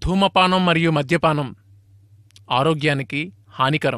ధూమపానం మరియు మద్యపానం ఆరోగ్యానికి హానికరం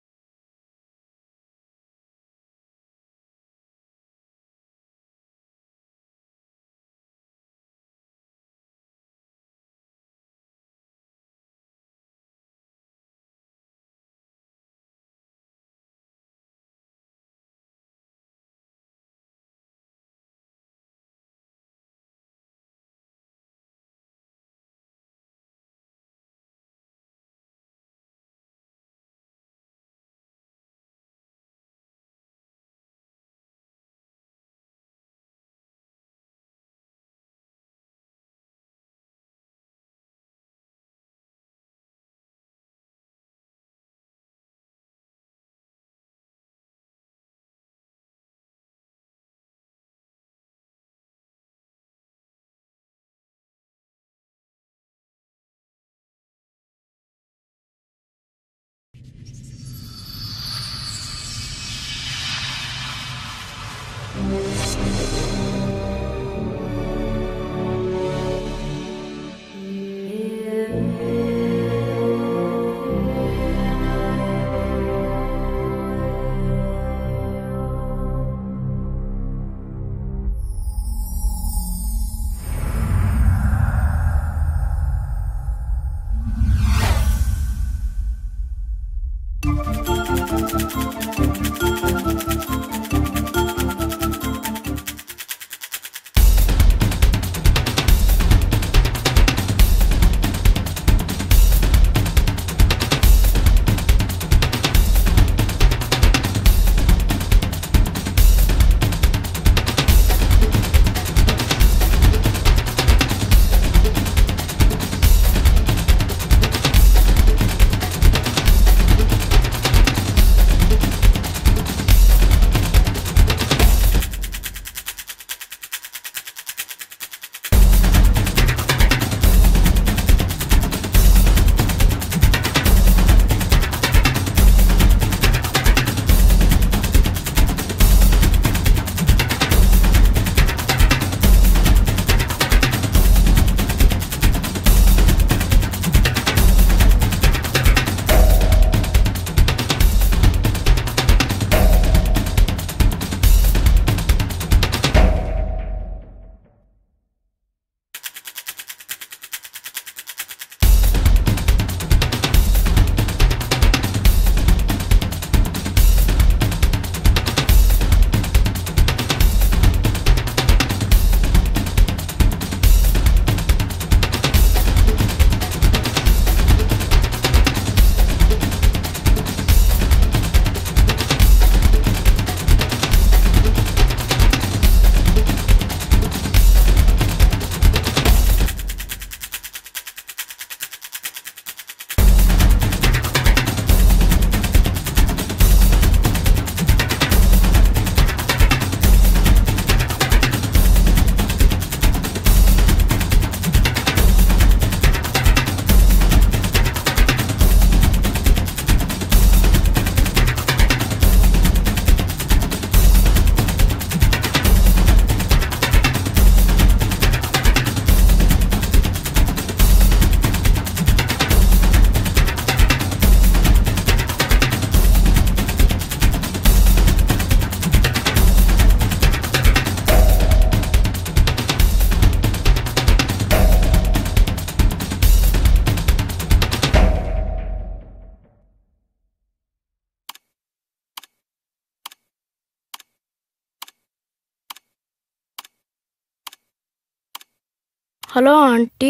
హలో ఆంటీ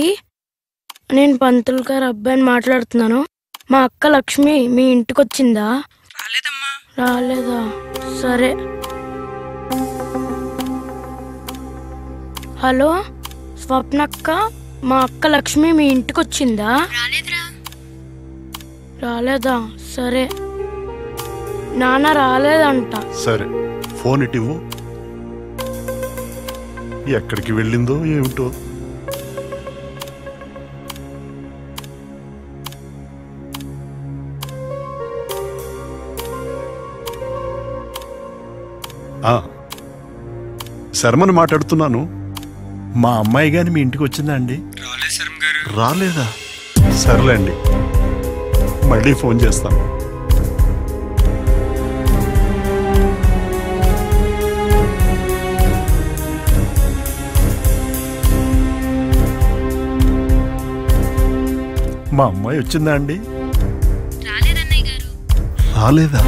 నేను పంతులు గారు అబ్బాయిని మాట్లాడుతున్నాను మా అక్క లక్ష్మి మీ ఇంటికి వచ్చిందా రాలేదమ్మా రాలేదా సరే హలో స్వప్నక్క మా అక్క లక్ష్మి మీ ఇంటికి వచ్చిందా రాలేదురా రాలేదా సరే నాన్న రాలేదంట సరే ఫోన్ ఇటివ్వు ఎక్కడికి వెళ్ళిందో ఏమిటో ఆ, శర్మని మాట్లాడుతున్నాను మా అమ్మాయి గాని మీ ఇంటికి వచ్చిందా అండి రాలేదు శర్మ గారు రాలేదా సర్లేండి మళ్ళీ ఫోన్ చేస్తాను మా అమ్మాయి వచ్చిందా అండి రాలేదా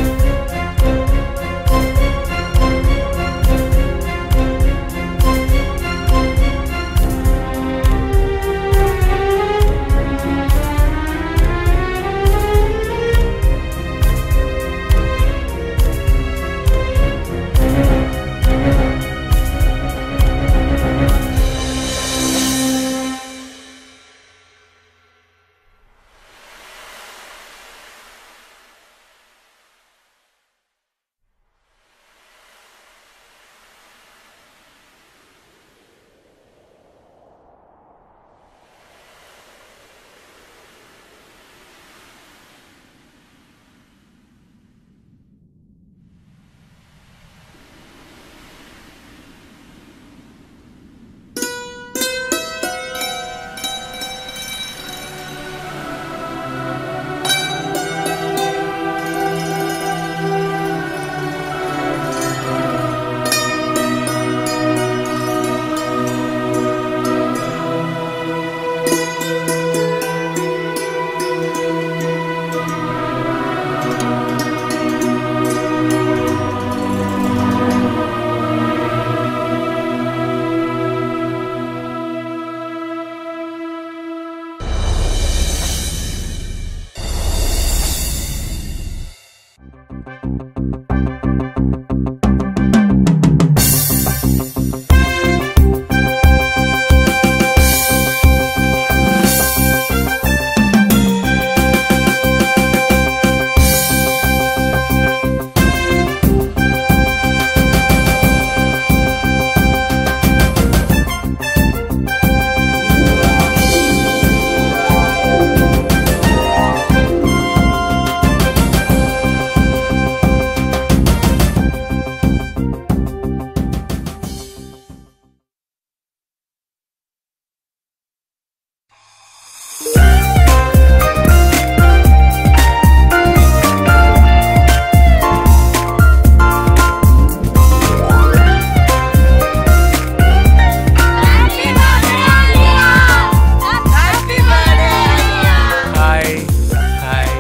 హాయ్ హాయ్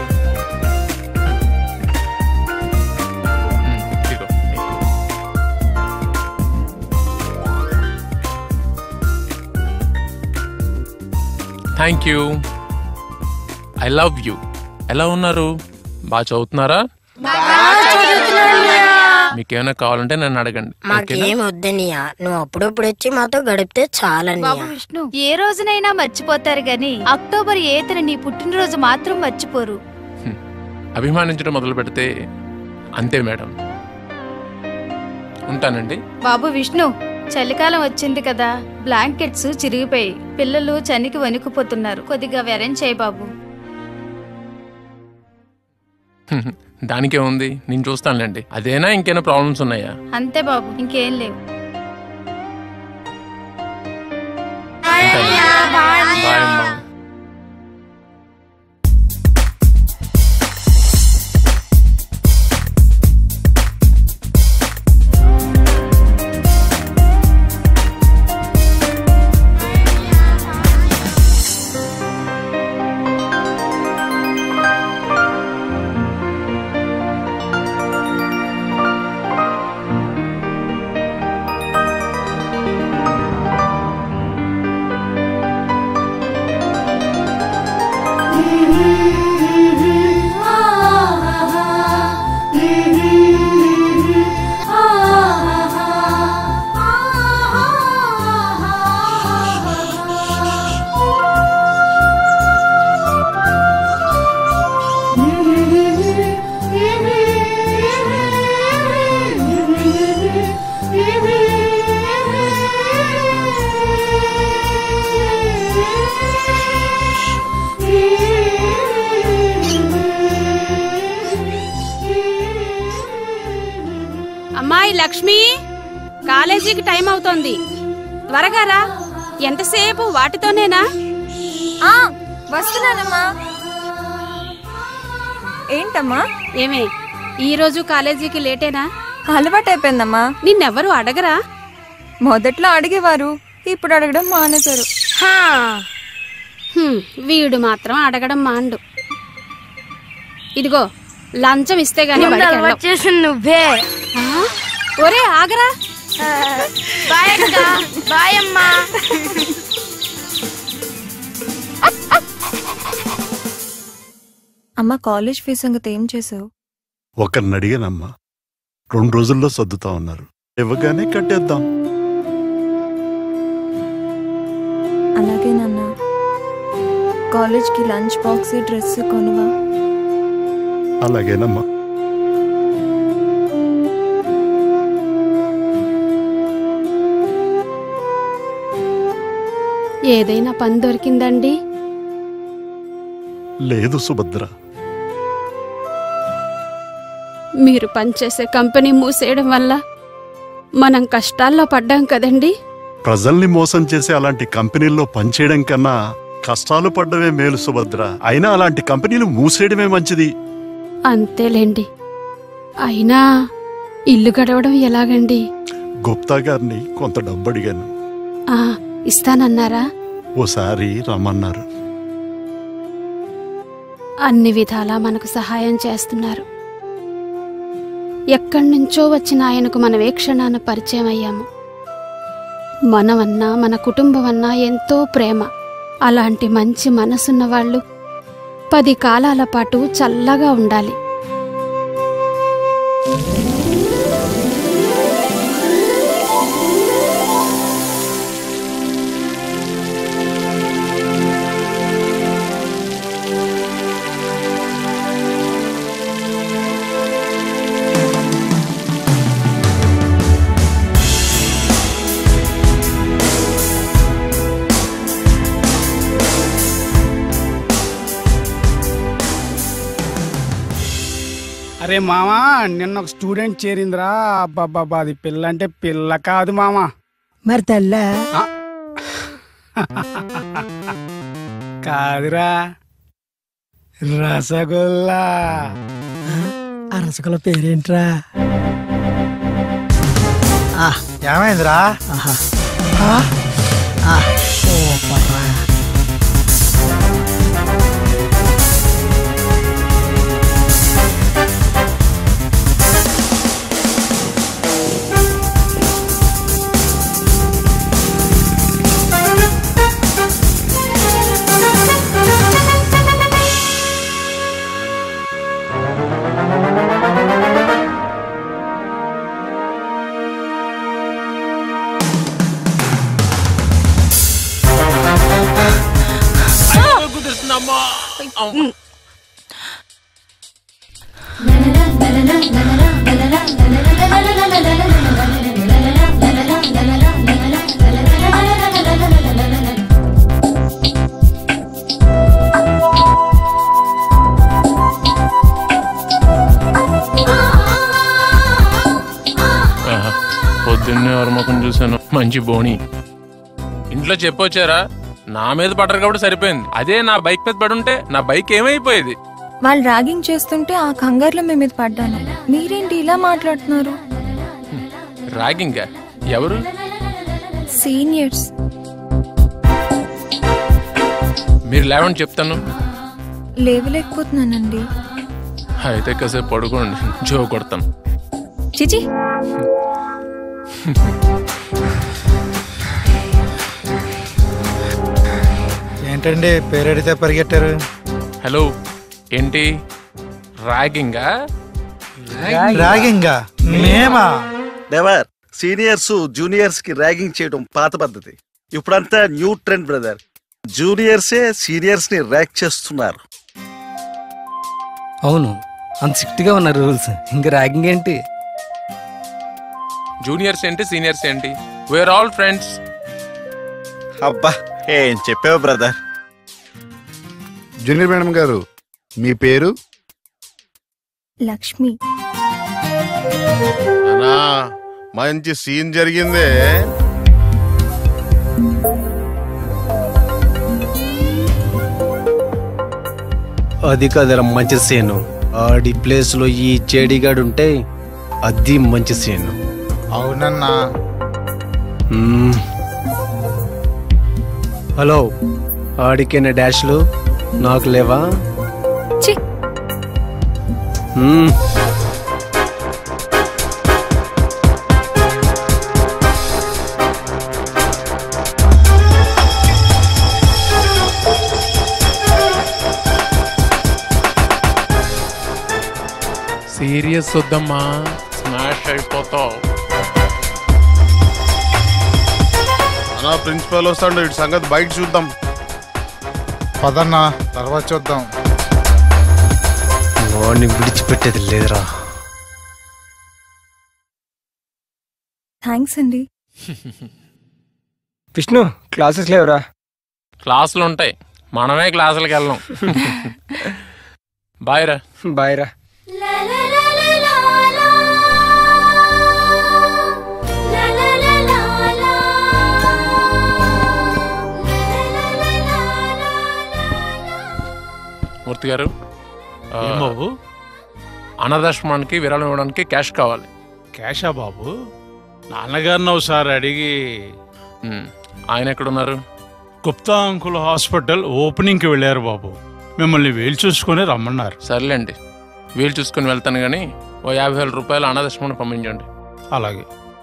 ఇదిగో నీకు. Thank you I love you ఎలా ఉన్నారు బాగా చదువుతున్నారా మీకేమైనా కావాలంటే నన్ను అడగండి ఓకేనా మాకేం వద్దనియా నువ్వు అప్పుడప్పుడు వచ్చి మాతో గడిపితే బాబు చాలన్నయ్య విష్ణు ఏ రోజునైనా మర్చిపోతారు గాని అక్టోబర్ ఏతన నీ పుట్టినరోజు మాత్రం మర్చిపోరు అభిమానించడం మొదలు పెడితే అంతే మేడం ఉంటానండి బాబు విష్ణు చలికాలం వచ్చింది కదా బ్లాంకెట్స్ చిరిగిపోయి పిల్లలు చనికి వణికిపోతున్నారు కొద్దిగా వెరం చేయి బాబు దానికే ఉంది నేను చూస్తానులేండి అదేనా ఇంకేమైనా ప్రాబ్లమ్స్ ఉన్నాయా అంతే బాబు ఇంకేం లేవు బాయ్ అమ్మా అమ్మాయి లక్ష్మి కాలేజీకి టైం అవుతోంది త్వరగా రా ఎంతసేపు వాటితోనేనా వస్తున్నానమ్మా ఏంటమ్మా ఏమే ఈ రోజు కాలేజీకి లేటేనా అలవాటు అయిపోయిందమ్మా నిన్నెవరు అడగరా మొదట్లో అడిగేవారు ఇప్పుడు అడగడం మానేశారు హా, హ్మ్, వీడు మాత్రం అడగడం మాండు ఇదిగో లంచం ఇస్తే గాని ముందు బడికి అలవాటు వెళ్ళవు. చేసింది నువ్వే ఆ? ఒరే ఆగరా బాయ్ అక్క బాయ్ అమ్మా అమ్మ కాలేజ్ ఫీజు సంగతి ఏం చేసావు ఒకరిని అడిగానమ్మా రెండు రోజుల్లో సర్దుతా ఉన్నారు ఇవ్వగానే కట్టేద్దాం అలాగే నాన్న కాలేజ్కి లంచ్ బాక్స్ డ్రెస్ కొనువా అలాగేనమ్మా ఏదైనా పని దొరికిందండి లేదు సుభద్ర మీరు పనిచేసే కంపెనీ మూసేయడం వల్ల మనం కష్టాల్లో పడ్డాం కదండి ప్రజల్ని మోసం చేసే అలాంటి కంపెనీల్లో పనిచేయడం కన్నా కష్టాలు పడ్డమే మేలు సుభద్ర అయినా అలాంటి కంపెనీలు మూసేయడమే మంచిది అంతేలేండి అయినా ఇల్లు గడవడం ఎలాగండి గుప్తా గారిని కొంత డబ్బు అడిగాను ఆ ఇస్తానన్నారా ఓసారి రమ్మన్నారు అన్ని విధాలా మనకు సహాయం చేస్తున్నారు ఎక్కడి నుంచో వచ్చిన ఆయనకు మనం ఏ క్షణాన పరిచయం అయ్యాము మనమన్నా మన కుటుంబం అన్నా ఎంతో ప్రేమ అలాంటి మంచి మనసున్న వాళ్ళు పది కాలాల పాటు చల్లగా ఉండాలి అరే మామా నిన్న ఒక స్టూడెంట్ చేరిందిరా అబ్బాబ్బా అది పిల్ల అంటే పిల్ల కాదు మామా మరి తెల్ల ఆ. కాదురా రసగుల్లా ఆ రసగుల పేరేంట్రా ఏమైందిరా ఆహా ఆ, ఆ, సూపర్ రా. కుదురుతుందమ్మా ఆహా, పొద్దున్నే ఎవరి ముఖం చూశాను మంచి బోణి ఇంట్లో చెప్పొచ్చారా నా మీద పడరు కాబట్టి సరిపోయింది అదే నా బైక్ మీద పడుంటే నా బైక్ ఏమైపోయేది వాళ్ళు ర్యాగింగ్ చేస్తుంటే ఆ కంగారులో మేము మీద పడ్డాను మీరేంటి ఇలా మాట్లాడుతున్నారు రాగింగా ఎవరు సీనియర్స్ మీరు లేవండి చెప్తాను లేవలేకపోతున్నానండి అయితే కాసేపు పడుకోండి జో కొడతాను చిచి ఏంటండి పేరెడితే పరిగెట్టారు హలో ఏంటి రాగింగా రాగింగా మేమా నెవర్ సీనియర్స్ జూనియర్స్ కి ర్యాగింగ్ చేయడం పాత పద్ధతి ఇప్పుడంతా న్యూ ట్రెండ్ బ్రదర్ జూనియర్సే సీనియర్స్ ని ర్యాక్ చేస్తున్నారు అవును అంత స్ట్రిక్ట్ గా ఉన్నారు రూల్స్ ఇంకా ర్యాగింగ్ ఏంటి జూనియర్స్ ఏంటి సీనియర్స్ ఏంటి వేర్ ఆల్ ఫ్రెండ్స్ అబ్బా ఏం చెప్పావు బ్రదర్ జూనియర్ మేడం గారు మీ పేరు లక్ష్మి అన్నా మంచి సీన్ జరిగిందే అది కదరా మంచి సీను ఆడి ప్లేస్ లో ఈ చెడిగాడు ఉంటే అది మంచి సీను అవునన్నా మ్మ్. హలో ఆడికైన డాష్లు నాకు లేవా ఛీ! మ్మ్. సీరియస్ వద్దమ్మా స్మాష్ అయిపోతావు అనా ప్రిన్సిపల్ వస్తాడు ఇటు సంగతి బయట చూద్దాం పదన్నా తర్వాత చూద్దాం వాడిని విడిచిపెట్టేది లేదురా థ్యాంక్స్ అండి విష్ణు క్లాసెస్ లేవురా క్లాసులు ఉంటాయి మనమే క్లాసులకు వెళ్ళాం బాయ్ రా బాయ్ రా మూర్తి గారు ఆ, ఏం బాబు అనాథాశ్రమానికి విరాళం ఇవ్వడానికి క్యాష్ కావాలి క్యాషా బాబు నాన్నగారిని ఒకసారి అడిగి ఆయన ఎక్కడున్నారు గుప్తా అంకుల్ హాస్పిటల్ ఓపెనింగ్కి వెళ్ళారు బాబు మిమ్మల్ని వేలు చూసుకొని రమ్మన్నారు సర్లేండి వీలు చూసుకుని వెళ్తాను కానీ ఓ యాభై వేల రూపాయలు అనాథాశ్రమాన్ని పంపించండి అలాగే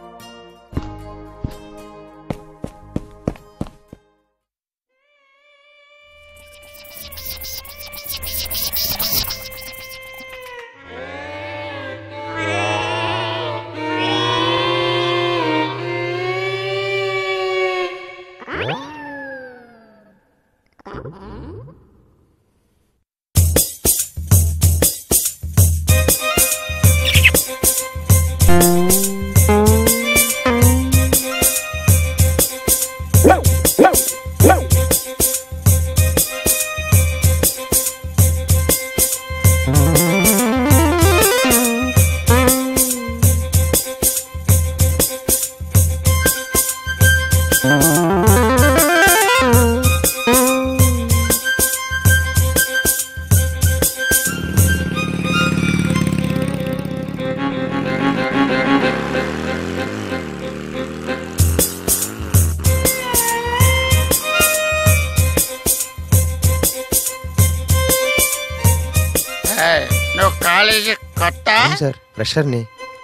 నువ్వు కాలేజీ కొత్త సార్ ప్రెషర్ని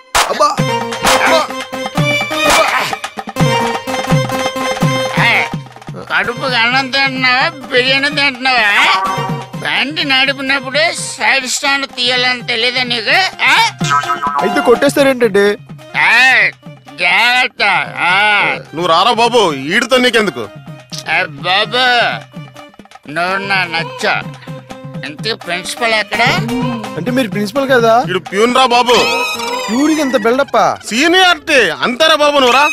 ఏయ్, కడుపుకి అన్నం తింటున్నావా బిర్యానీ తింటున్నావా బండి నడిపినప్పుడే సైడ్ స్టాండ్ తీయాలని తెలియదా నీకు ఆ? అయితే కొట్టేస్తారేంటండి ఏయ్, జాగ్రత్త ఆ. నువ్వు రారా బాబు ఈడితో నీకెందుకు ఏ బాబు నువ్వు నా నచ్చా ఇంతకు ప్రిన్సిపల్ ఎక్కడ అంటే మీరు ప్రిన్సిపల్ కదా ఇడు ప్యూన్ రా బాబు ఊరికి ఎంత బిల్డప్పా సీనియారిటీ అంతేరా బాబు నువ్వురా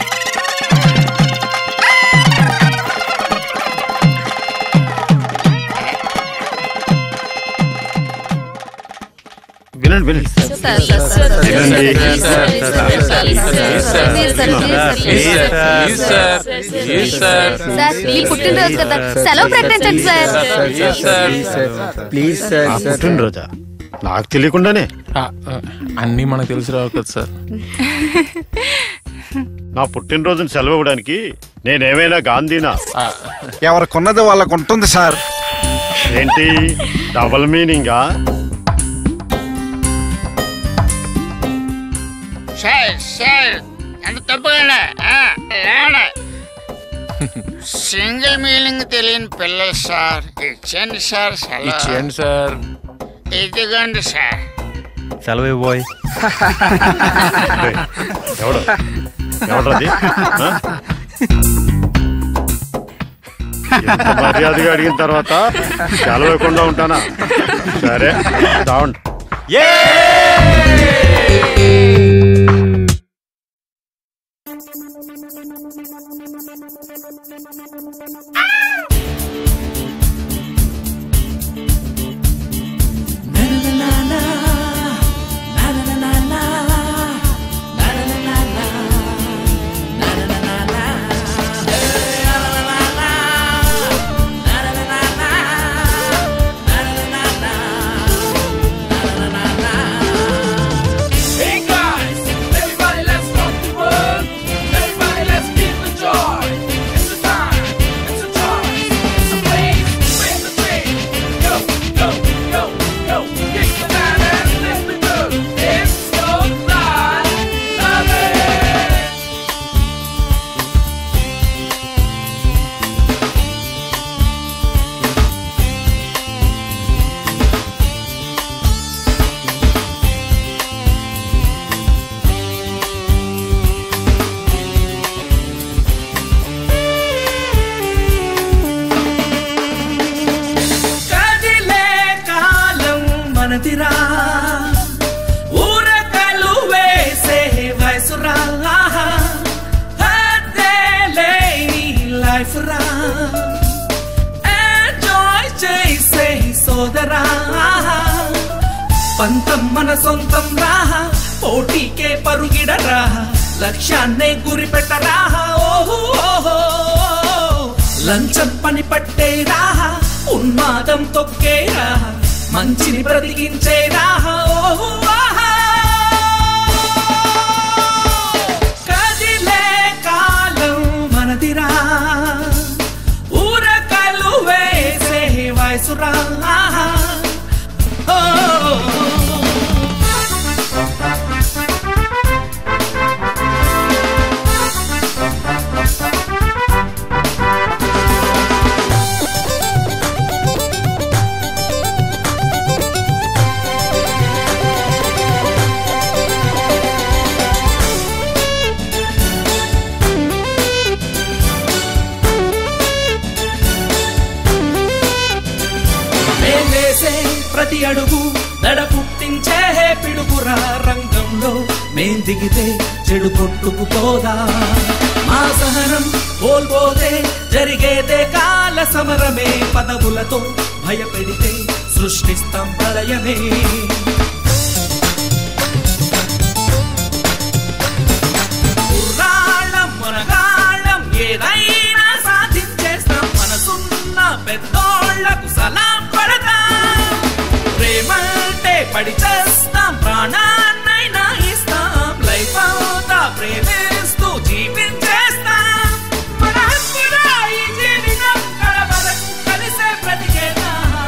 వినండి వినండి సార్ మీ పుట్టినరోజు కదా సెలవు ప్రకటించండి సార్ ప్లీజ్ ఆ పుట్టినరోజా నాకు తెలియకుండానే అన్నీ మనకు తెలిసి రావు కదా సార్ నా పుట్టినరోజుని సెలవు ఇవ్వడానికి నేనేమైనా గాంధీనా ఎవరికున్నది వాళ్ళకు ఉంటుంది సార్ ఏంటి డబల్ మీనింగా సార్ సార్ అంత తప్పకుండా లేవండి సింగిల్ మీలింగ్ తెలియని పిల్లలు సార్ ఇచ్చేయండి సార్ సెలవు ఇచ్చేయండి సార్ ఇదిగోండి సార్ సెలవు బాయ్ ఎవడు ఎవడది ఆ? ఎంత మర్యాదగా అడిగిన తర్వాత సెలవేయకుండా ఉంటానా సరే చావండి Na మనదిరా ఊరకలు వేసే వయసురా హద్దే లేని లైఫ్ రా ఎంజాయ్ చేసే సోదరా పంతం మన సొంతం రా పోటీకే పరుగిడరా లక్ష్యాన్నే గురి పెట్టరా ఓహో ఓహో లంచం పని పట్టేరా ఉన్మాదం తొక్కేరా మంచిని బ్రతికించేరా ఓహో ఆహా. కదిలే కాలం మనదిరా ఊరకలు వేసే వయసురా ఓ మేం వేసే ప్రతి అడుగు దడ పుట్టించే పిడుగురా రంగంలో మేం దిగితే చెడు కొట్టుకుపోదా మా సహనం కోల్పోతే జరిగేదే కాల సమరమే పదవులతో భయపెడితే సృష్టిస్తాం ప్రళయమే కుర్రాళ్ళం మునగాళ్ళం ఏదైనా సాధించేస్తాం మనసున్న పెద్దోళ్లకు సలాం పడతాం ప్రేమంటే పడి చేస్తాం ప్రాణాన్నైనా ఇస్తాం లైఫ్ అవుతా ప్రేమిస్తూ జీవించేస్తాం మన హక్కురా ఈ జీవితం కడవరకు కలిసే బ్రతికేదా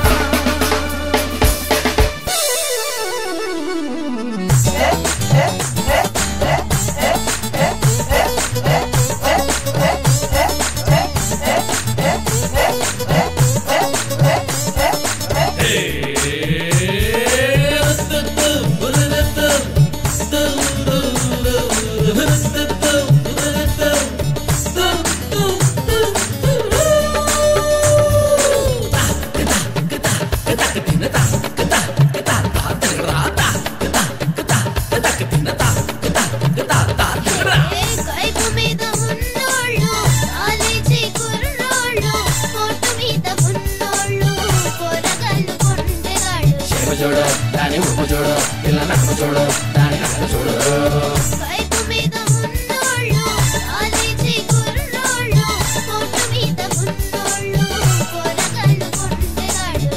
కైపు మీద ఉన్నోళ్ళు కాలేజీ కుర్రోళ్ళు కోటు మీద ఉన్నోళ్ళు కూరగాళ్ళు కొండగాళ్ళు చేమ చూడు దాని ఉప్పు చూడు పిల్ల నడుము చూడు దాని నడుము చూడు కైపు మీద ఉన్నోళ్ళు కాలేజీ కుర్రోళ్ళు కోటు మీద ఉన్నోళ్ళు కూరగాళ్ళు కొండగాళ్ళు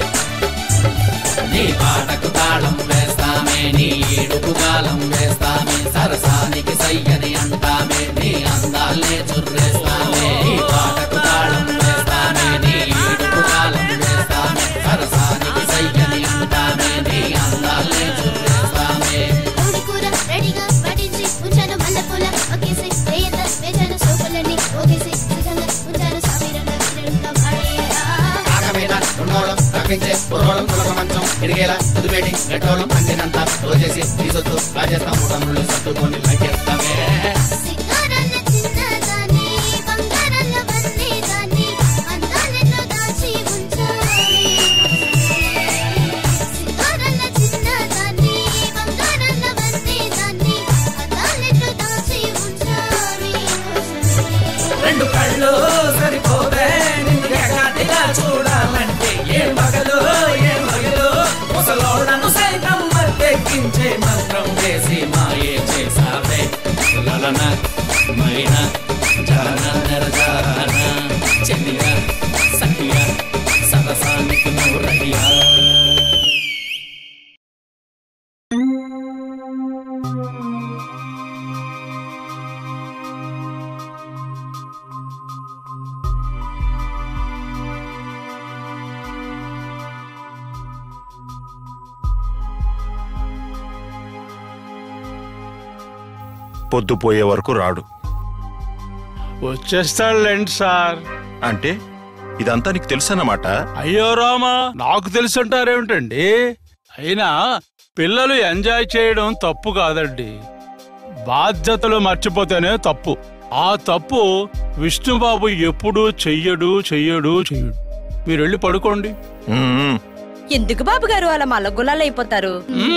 నీ పాటకు తాళం వేస్తామే నీ ఏడుపు గాలం వేస్తామే సరసానికి సయ్యని అంటామే నీ అందాలే చుర్రేస్తామే నీ పాటకు తాళం వేస్తామే నీ ఏడుపు గాలం వేస్తామే సరసానికి సయ్యని అంటామే నీ అందాలే చుర్రేస్తామే కోడి కూర రెడీగా పట్టించి ఉంచాను మల్లెపూల ఒకేసి వేయత వేచాను సోపులని ఒకేసి సుఖంగా ఉంచాను సామిరంగా విరలుగా పాడేయరా ఆగమేద ఉన్నోళం తప్పించే పురోళం తులక మంచం ఎడిగేలా పుదుపేటి గట్టోళం అందినంత రోజేసి తీసుకొచ్చు రాజేస్తాం మూటముళ్ళు సర్దుకొని లగ్గేస్తామే సింగారాల చిన్నదాన్ని బంగారాల వన్నెదాన్ని అందాలెన్నో దాచి ఉంచాలి సింగారాల చిన్నదాన్ని బంగారాల వన్నెదాన్ని అందాలెన్నో దాచి ఉంచాలి రెండు కళ్ళు సరిపోతే నిన్ను ఎగాదిగా చూడాలంటే ఏ మగలు ఏ మగలు ముసలోడను సైతం మత్తెక్కించే మంత్రం వేసి మాయే చేసావే లలన మైన జాన నరజాన చెన్నిగా సఖిగా సరసానికి నూరయ్యా పొద్దుపోయే వరకు రాడు వచ్చేస్తాడులేండి సార్ అంటే ఇదంతా నీకు తెలుసన్నమాట అయ్యో రామా నాకు తెలుసుంటారేమిటండి అయినా పిల్లలు ఎంజాయ్ చేయడం తప్పు కాదండి బాధ్యతలు మర్చిపోతేనే తప్పు ఆ తప్పు విష్ణుబాబు ఎప్పుడూ చెయ్యడు చెయ్యడు చెయ్యడు మీరు వెళ్ళి పడుకోండి మ్మ్. ఎందుకు బాబు గారు అలా మల్లగులాలు అయిపోతారు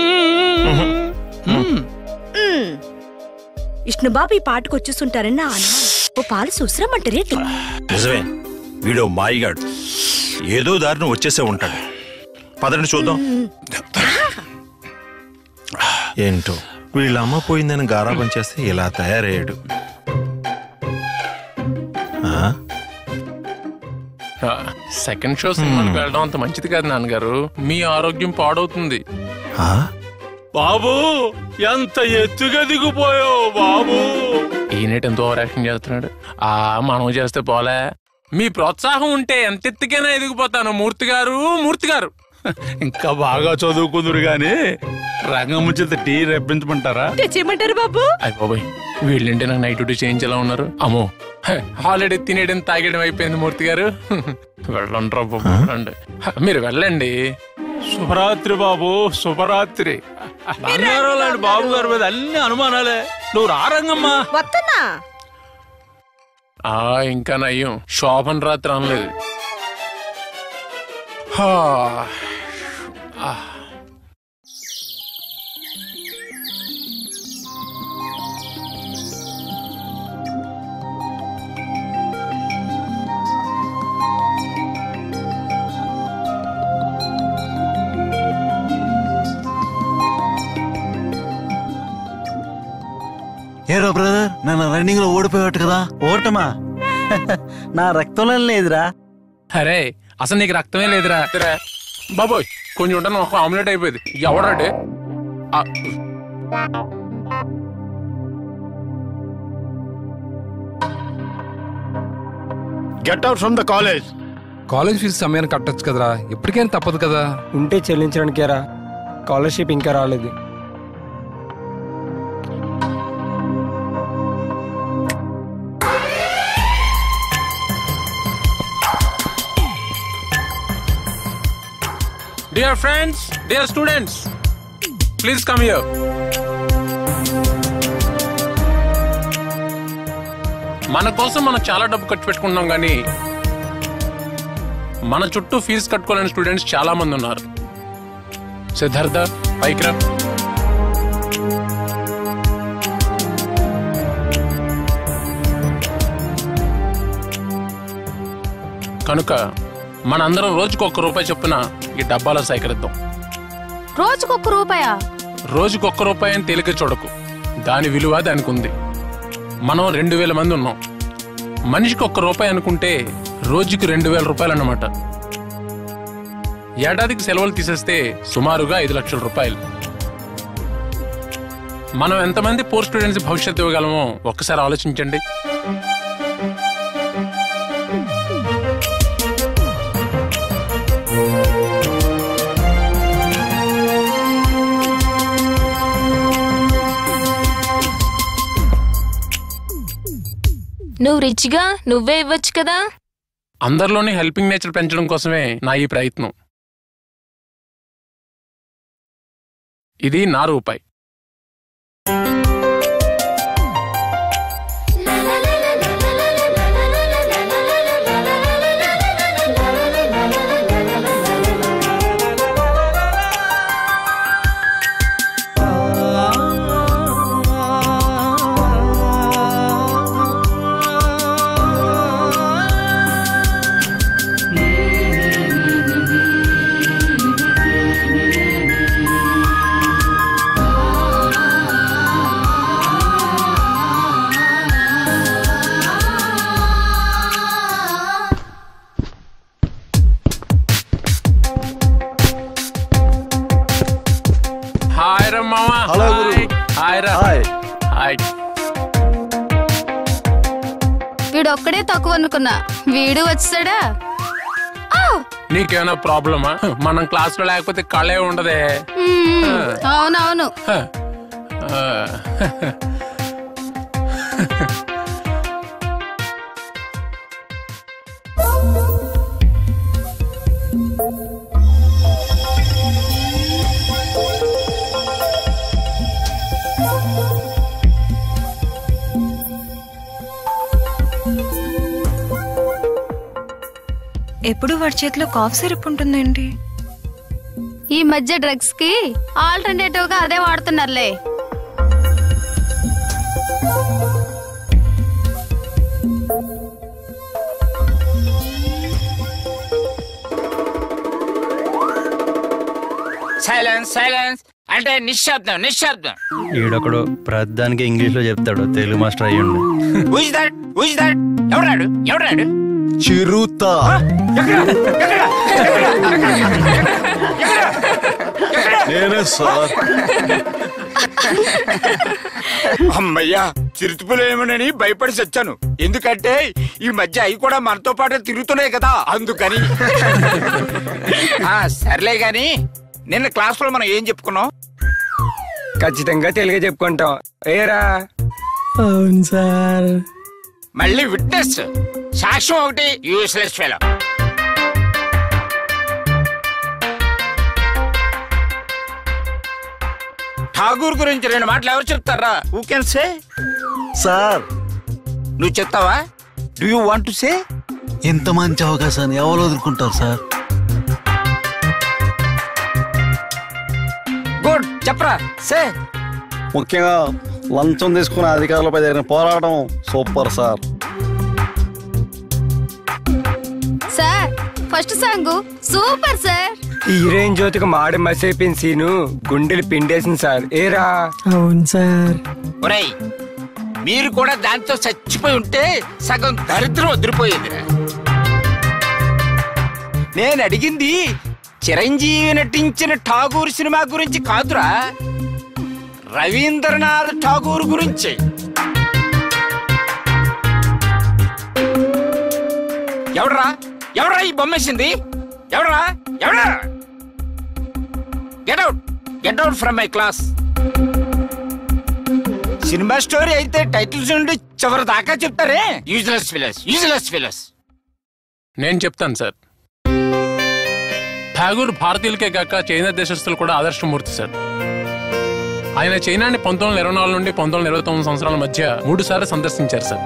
మ్మ్. విష్ణుబాబు ఈ పాటకు వచ్చేస్తుంటారని నా అనుమానం ఓ పాలు చూసిరమ్మంటారేంటి నిజమే వీడో మాయిగాడు ఏదో దారిని వచ్చేసే ఉంటాడు పదండి చూద్దాం ఏంటో వీళ్ళ అమ్మ పోయిందని గారాబం చేస్తే ఇలా తయారయ్యాడు ఆ? సెకండ్ షో సినిమాకి వెళ్ళడం అంత మంచిది కాదు నాన్నగారు మీ ఆరోగ్యం పాడవుతుంది ఆ? బాబు ఎంత ఎత్తుగా దిగిపోయావు బాబు ఈయనేటి ఎంతో ఓవర్ యాక్షన్ చేస్తున్నాడు ఆ మనం చేస్తే పోలే మీ ప్రోత్సాహం ఉంటే ఎంత ఎత్తుకైనా ఎదిగిపోతాను మూర్తి గారు మూర్తి గారు ఇంకా బాగా చదువుకుందరు గాని రంగం చేత టీ రెప్పించమంటారా తెచ్చేయమంటారు బాబు అయ్య బాబాయ్ వీళ్ళంటే నాకు నైట్ డ్యూటీ చేయించేలా ఉన్నారు అమ్మో హాలిడే తినేయడం తాగడం అయిపోయింది మూర్తి గారు వెళ్ళండి రా బాబు వెళ్ళండి మీరు వెళ్ళండి శుభరాత్రి బాబు శుభరాత్రి బంగారం లాంటి బాబు గారి మీద అన్ని అనుమానాలే నువ్వు రారంగమ్మా వస్తున్నా ఆ ఇంకా నయ్యం శోభన్ రాత్రి అనలేదు హా. ఆ. ఏరో బ్రదర్ నన్ను రన్నింగ్ లో ఓడిపోయాడు కదా ఓటమా నా రక్తంలో లేదురా అరే అసలు నీకు రక్తమే లేదురా రా. బాబోయ్ కొంచెం ఉంటాను ఒక ఆమ్లెట్ అయిపోయింది ఎవడంటే ఆ, get out from the college college fee సమయాన్ని కట్టొచ్చు కదరా ఎప్పటికైనా తప్పదు కదా ఉంటే చెల్లించడానికేరా స్కాలర్షిప్ ఇంకా రాలేదు dear friends dear students please come here మన కోసం మనం చాలా డబ్బు ఖర్చు పెట్టుకుంటున్నాం కానీ మన చుట్టూ ఫీజు కట్టుకోలేని స్టూడెంట్స్ చాలా మంది ఉన్నారు సిద్ధార్థ పైకి రా కనుక మనందరం రోజుకు ఒక్క రూపాయి చొప్పున ఈ డబ్బాలో సేకరిద్దాం రోజుకొక్క రూపాయా రోజుకు ఒక్క రూపాయి అని తేలిక చూడకు దాని విలువ దానికి ఉంది మనం రెండు వేల మంది ఉన్నాం మనిషికి ఒక్క రూపాయి అనుకుంటే రోజుకి రెండు వేల రూపాయలు అన్నమాట ఏడాదికి సెలవులు తీసేస్తే సుమారుగా ఐదు లక్షల రూపాయలు మనం ఎంతమంది పోర్ స్టూడెంట్స్ భవిష్యత్తు ఇవ్వగలమో ఒక్కసారి ఆలోచించండి నువ్వు రిచ్గా నువ్వే ఇవ్వచ్చు కదా అందరిలోని హెల్పింగ్ నేచర్ పెంచడం కోసమే నా ఈ ప్రయత్నం ఇది నా రూపాయి హాయ్ రా మామా హలో గురు. హాయ్ రా హాయ్. హాయ్ వీడు ఒక్కడే తక్కువ అనుకున్నా వీడు వచ్చాడా నీకేమైనా ప్రాబ్లమా మనం క్లాస్ లో లేకపోతే కళే ఉండదే అవునవును హ. ఆ. ఎప్పుడు వాడి చేతిలో కాఫ్ సిరప్ ఉంటుందేంటి ఈ మధ్య డ్రగ్స్ కి ఆల్టర్నేటివ్ గా అదే వాడుతున్నారులే సైలెన్స్ సైలెన్స్ అంటే నిశ్శబ్దం నిశ్శబ్దం ఈడొకడు ప్రధానికి ఇంగ్లీష్ లో చెప్తాడు తెలుగు మాస్టర్ అయ్యండి ఊజ్ దట్ ఊజ్ దట్ ఎవరాడు ఎవరాడు చిరుత నేనే సార్ అమ్మయ్యా చిరుతుపులేమోనని భయపడి చచ్చాను ఎందుకంటే ఈ మధ్య అవి కూడా మనతో పాటు తిరుగుతున్నాయి కదా అందుకని ఆ, సర్లే గాని నిన్న క్లాస్ లో మనం ఏం చెప్పుకున్నాం ఖచ్చితంగా తెలుగే చెప్పుకుంటాం ఏరా అవును సార్ మళ్ళీ విట్నెస్ సాక్ష్యం ఒకటి యూస్లెస్ ఫెలో ఠాగూర్ గురించి రెండు మాటలు ఎవరు చెప్తారా హూ కెన్ సే సార్ నువ్వు చెప్తావా do you want to say ఇంత మంచి అవకాశాన్ని ఎవరు వదులుకుంటారు సార్ గుడ్ చెప్పరా సే ముఖ్యంగా లంచం తీసుకున్న అధికారులపై జరిగిన పోరాటం super sir sir first song super sir heroine జ్యోతికి మాడి మసైపోయిన సీను గుండెలు పిండేసింది సార్ ఏరా అవును సార్ ఒరేయ్ మీరు కూడా దాంతో చచ్చిపోయి ఉంటే సగం దరిద్రం వదిలిపోయేదిరా నేను అడిగింది చిరంజీవి నటించిన ఠాగూర్ సినిమా గురించి కాదురా రవీంద్రనాథ్ ఠాగూర్ గురించి ఎవడరా ఎవడరా ఈ బొమ్మేసింది ఎవడరా ఎవడరా get out get out from my class cinema story అయితే టైటిల్స్ నుండి చివరి దాకా చెప్తారే యూజ్లెస్ ఫిలస్ యూజ్లెస్ ఫిలస్ నేను చెప్తాను సార్ ఠాగూర్ భారతీయులకే కాక చైనా దేశస్తులు కూడా ఆదర్శమూర్తి సార్ ఆయన చైనాని పంతొమ్మిది వందల ఇరవై నాలుగు నుండి పంతొమ్మిది వందల ఇరవై తొమ్మిది సంవత్సరాల మధ్య మూడు సార్లు సందర్శించారు సార్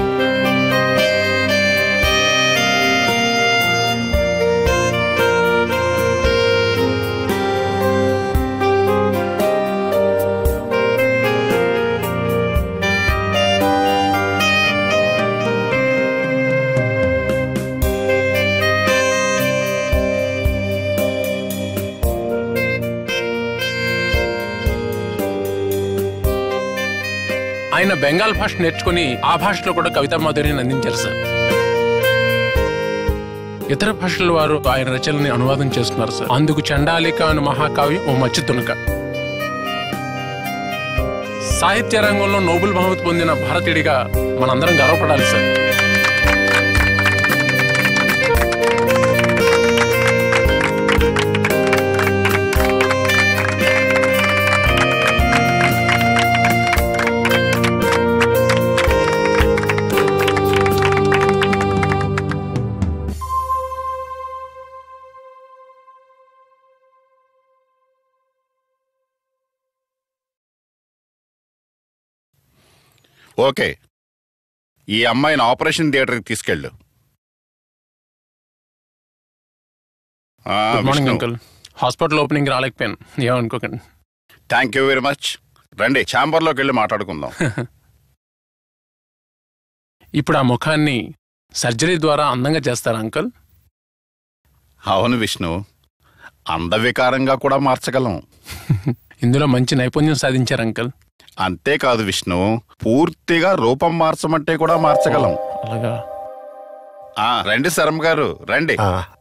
ఆయన బెంగాల్ భాష నేర్చుకుని ఆ భాషలో కూడా కవితా మాధుర్యాన్ని అందించారు సార్ ఇతర భాషల వారు ఆయన రచనల్ని అనువాదం చేస్తున్నారు సార్ అందుకు చండాలిక అను మహాకావ్యం ఓ మచ్చి తునక సాహిత్య రంగంలో నోబెల్ బహుమతి పొందిన భారతీయుడిగా మనందరం గర్వపడాలి సార్ ఓకే ఈ అమ్మాయిని ఆపరేషన్ థియేటర్కి తీసుకెళ్ళు ఆ, good morning Vishnu. Uncle hospital opening రాలేకపోయాను ఏమనుకోకండి థ్యాంక్ యూ వెరీ మచ్ రండి ఛాంబర్లోకి వెళ్ళి మాట్లాడుకుందాం ఇప్పుడు ఆ ముఖాన్ని సర్జరీ ద్వారా అందంగా చేస్తారా అంకుల్ అవును విష్ణు అందవికారంగా కూడా మార్చగలం ఇందులో మంచి నైపుణ్యం సాధించారు అంకుల్ అంతేకాదు విష్ణు పూర్తిగా రూపం మార్చమంటే కూడా మార్చగలం అలాగా ఆ రండి శరం గారు రండి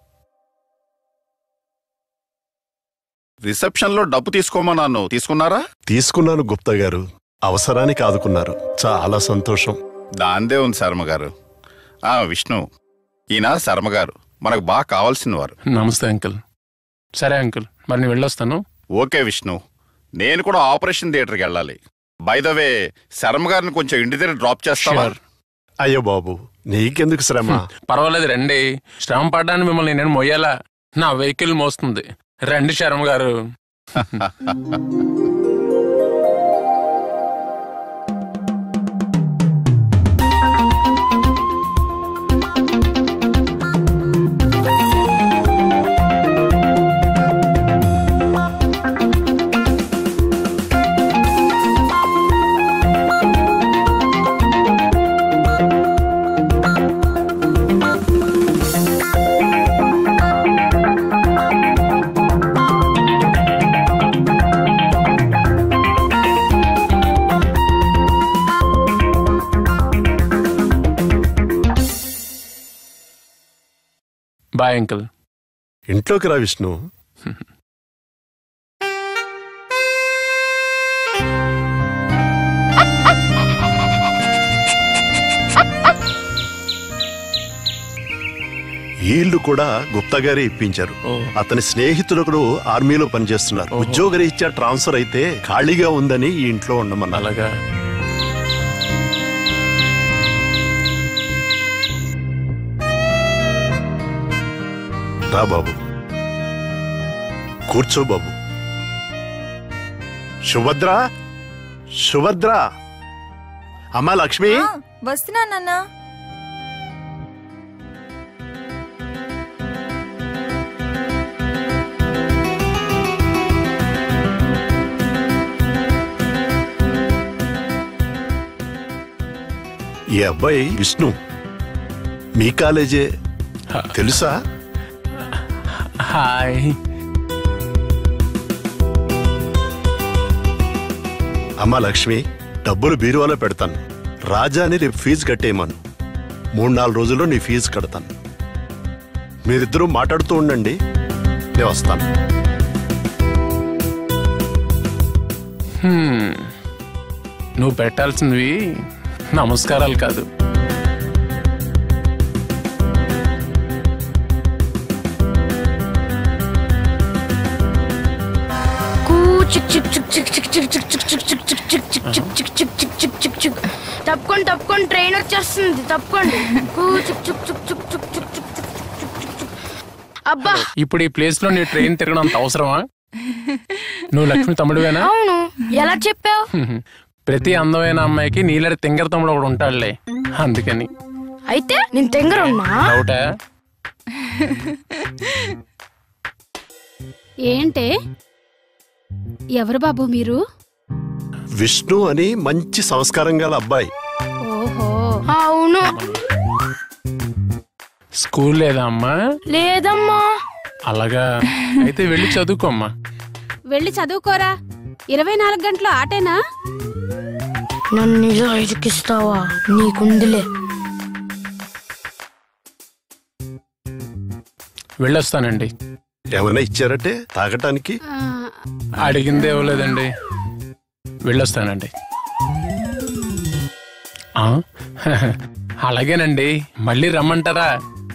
రిసెప్షన్ లో డబ్బు తీసుకోమన్నాను తీసుకున్నారా తీసుకున్నాను గుప్తా గారు అవసరానికి ఆదుకున్నారు చాలా సంతోషం దాందే ఉంది శర్మ గారు ఆ విష్ణు ఈయన శర్మ గారు మనకు బాగా కావాల్సిన వారు నమస్తే అంకుల్ సరే అంకుల్ మరి నేను వెళ్ళొస్తాను ఓకే విష్ణు నేను కూడా ఆపరేషన్ థియేటర్కి వెళ్ళాలి బై ద వే శర్మ గారిని కొంచెం ఇంటి దగ్గర డ్రాప్ చేస్తావా Sure. అయ్యో బాబు నీకెందుకు శ్రమ పర్వాలేదు రండి శ్రమ పడ్డానికి మిమ్మల్ని నేను మొయ్యాలా నా వెహికల్ మోస్తుంది రండి శర్మ గారు బాయ్ అంకుల్ ఇంట్లోకి రా విష్ణు ఈ ఇల్లు కూడా గుప్తా గారే ఇప్పించారు అతని స్నేహితుడు ఆర్మీలో పనిచేస్తున్నారు ఉద్యోగరీత్యా ట్రాన్స్ఫర్ అయితే ఖాళీగా ఉందని ఈ ఇంట్లో ఉండమన్నా అలాగా రా బాబు కూర్చో బాబు సుభద్ర సుభద్ర అమ్మా లక్ష్మి వస్తున్నా నాన్న ఈ అబ్బాయి విష్ణు మీ కాలేజే తెలుసా హాయ్ అమ్మా లక్ష్మి డబ్బులు బీరువాలో పెడతాను రాజాని రేపు ఫీజు కట్టేయమను మూడు నాలుగు రోజుల్లో నీ ఫీజు కడతాను మీరిద్దరూ మాట్లాడుతూ ఉండండి నేను వస్తాను హ్మ్. నువ్వు పెట్టాల్సినవి నమస్కారాలు కాదు తప్పుకోండి తప్పుకోండి ట్రైన్ వచ్చేస్తుంది తప్పుకోండి కూ చుక్ చుక్ చుక్ చుక్ చుక్ చుక్ చుక్ చుక్ చుక్ చుక్ చుక్. అబ్బా ఇప్పుడు ఈ ప్లేస్ లో నీ ట్రైన్ తిరగడం అంత అవసరమా నువ్వు లక్ష్మి తమ్ముడువేనా అవును ఎలా చెప్పావు హ్మ్. ప్రతి అందమైన అమ్మాయికి నీళ్ళ తింగర తమ్ముడు ఒకడు ఉంటాడులే అందుకని అయితే నేను తెంగరున్నా డౌటా ఏంటే ఎవరు బాబు మీరు విష్ణు అని మంచి సంస్కారం గల అబ్బాయి ఓహో అవును స్కూల్ లేదా అమ్మా లేదమ్మా అలాగా అయితే వెళ్ళి చదువుకోమ్మా వెళ్ళి చదువుకోరా ఇరవై నాలుగు గంటలు ఆటేనా నన్ను నిజం ఇరికిస్తావా నీకుందిలే వెళ్ళొస్తానండి ఏమైనా ఇచ్చారంటే తాగటానికి అడిగిందే ఇవ్వలేదండి వెళ్ళొస్తానండి ఆ? అలాగేనండి మళ్ళీ రమ్మంటారా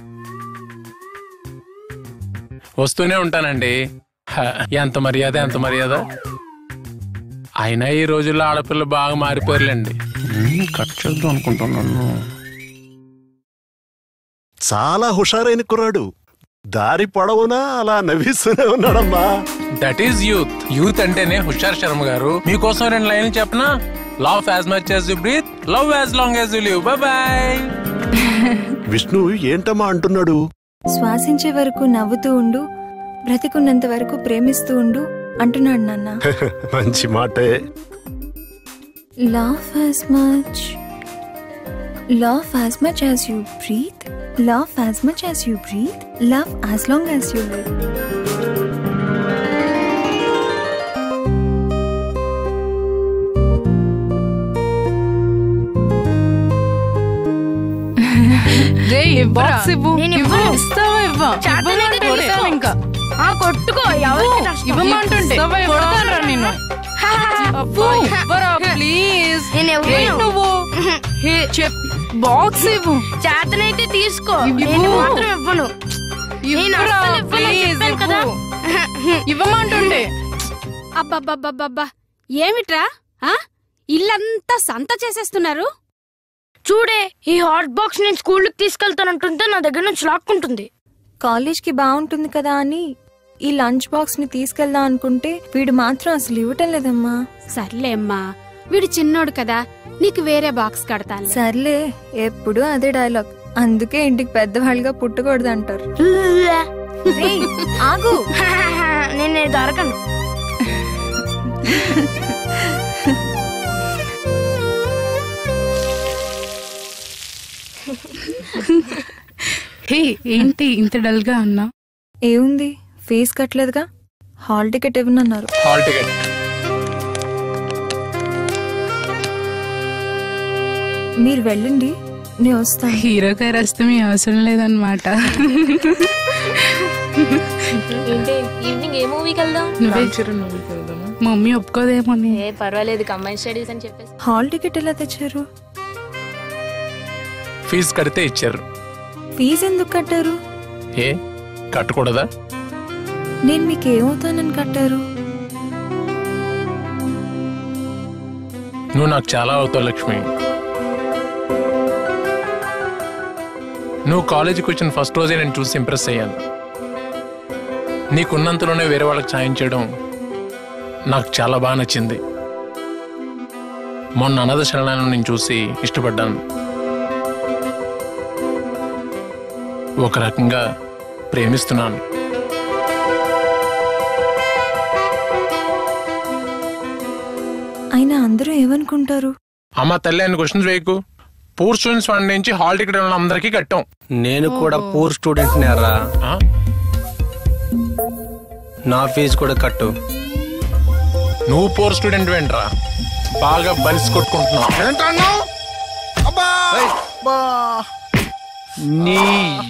వస్తూనే ఉంటానండి హ, ఎంత మర్యాద ఎంత మర్యాద అయినా ఈ రోజుల్లో ఆడపిల్లలు బాగా మారిపోయారులేండి ఉమ్, కట్ చేద్దాం అనుకుంటున్నాను చాలా హుషారైన కుర్రాడు దారి పొడవునా అలా నవ్విస్తూనే ఉన్నాడమ్మా దట్ ఈస్ యూత్ యూత్ అంటేనే హుషార్ శర్మ గారు మీకోసం రెండు లైన్లు చెప్పనా love as much as you breathe love as long as you live bye bye Vishnu ఏంటమ్మా అంటున్నాడు శ్వాసించే వరకు నవ్వుతూ ఉండు బ్రతికున్నంత వరకు ప్రేమిస్తూ ఉండు అంటున్నాడు నాన్న మంచి మాటే Laugh as much. Laugh as much as you breathe. Laugh as much as you breathe. Love as long as you live. రే బాక్స్ ఇవ్వు నేను ఇవ్వు ఇవ్వను. ఇస్తావా ఇవ్వ చేతనైతే ఇవ్వమంటే తీసుకో. కొడతాను ఇంకా ఆ కొట్టుకో ఎవరికి నష్టం? ఇవ్వమంటుంటే ఇస్తావా ఇవ్వవా? కొడతానురా నిన్ను అబ్బో, ఇవ్వరా ప్లీజ్ నేను ఇవ్వను. నువ్వు చెప్ బాక్స్ ఇవ్వు చేతనైతే తీసుకో ఇవ్వు. నేను మాత్రం ఇవ్వను నేను ఇవ్వరా, అస్సలు ఇవ్వను please, చెప్పాను కదా ఇవ్వమంటుండే అబ్బబ్బబ్బబ్బబ్బా ఏమిట్రా ఆ? ఇల్లంతా సంత చేసేస్తున్నారు చూడే ఈ హాట్ బాక్స్ నేను స్కూల్కి తీసుకెళ్తానంటుంటే నా దగ్గర నుంచి లాక్కుంటుంది కాలేజ్కి బాగుంటుంది కదా అని ఈ లంచ్ బాక్స్ ని తీసుకెళ్దాం అనుకుంటే వీడు మాత్రం అసలు ఇవ్వటం లేదమ్మా సర్లే అమ్మా వీడు చిన్నోడు కదా నీకు వేరే బాక్స్ కడతాను సర్లే ఎప్పుడు అదే డైలాగ్ అందుకే ఇంటికి పెద్దవాళ్ళుగా పుట్టకూడదు అంటారు రేయ్, ఆగు నేను దొరకను హే ఏంటి ఇంత డల్ గా ఉన్నా ఏముంది ఫీజు కట్టలేదుగా హాల్ టికెట్ ఇవ్వనన్నారు హాల్ టికెట్ మీరు వెళ్ళండి నేను వస్తాను హీరో గారు వస్తే మీ అవసరం లేదనమాట ఏంటి ఈవినింగ్ ఏ మూవీకి వెళ్దాం నువ్వే మమ్మీ ఒప్పుకోదేమో ఏ పర్వాలేదు కంబైన్ స్టడీస్ అని చెప్పేసి హాల్ టికెట్ ఎలా తెచ్చారు ఫీజు కడితే ఇచ్చారు ఫీజు ఎందుకు కట్టారు ఏ కట్టకూడదా నేను మీకు ఏమవుతానని కట్టారు నువ్వు నాకు చాలా అవుతావు లక్ష్మి నువ్వు కాలేజీకి వచ్చిన ఫస్ట్ రోజే నేను చూసి ఇంప్రెస్ అయ్యాను నీకున్నంతలోనే వేరే వాళ్ళకి సాయం చేయడం నాకు చాలా బాగా నచ్చింది మొన్న అనాథ శరణాలను నేను చూసి ఇష్టపడ్డాను ఒక రకంగా ప్రేమిస్తున్నాను అయినా అందరూ ఏమనుకుంటారు అమ్మ తల్లి అని క్వశ్చన్స్ వేయకు పూర్ స్టూడెంట్స్ ఫండ్ నుంచి హాల్ టికెట్ అందరికీ కట్టాం నేను కూడా పూర్ స్టూడెంట్ రా నా ఫీజు కూడా కట్టు నువ్వు పూర్ స్టూడెంట్ వెంట్రా బాగా బలిసి కొట్టుకుంటున్నావు ఏంటన్నావు అబ్బా అబ్బా నీ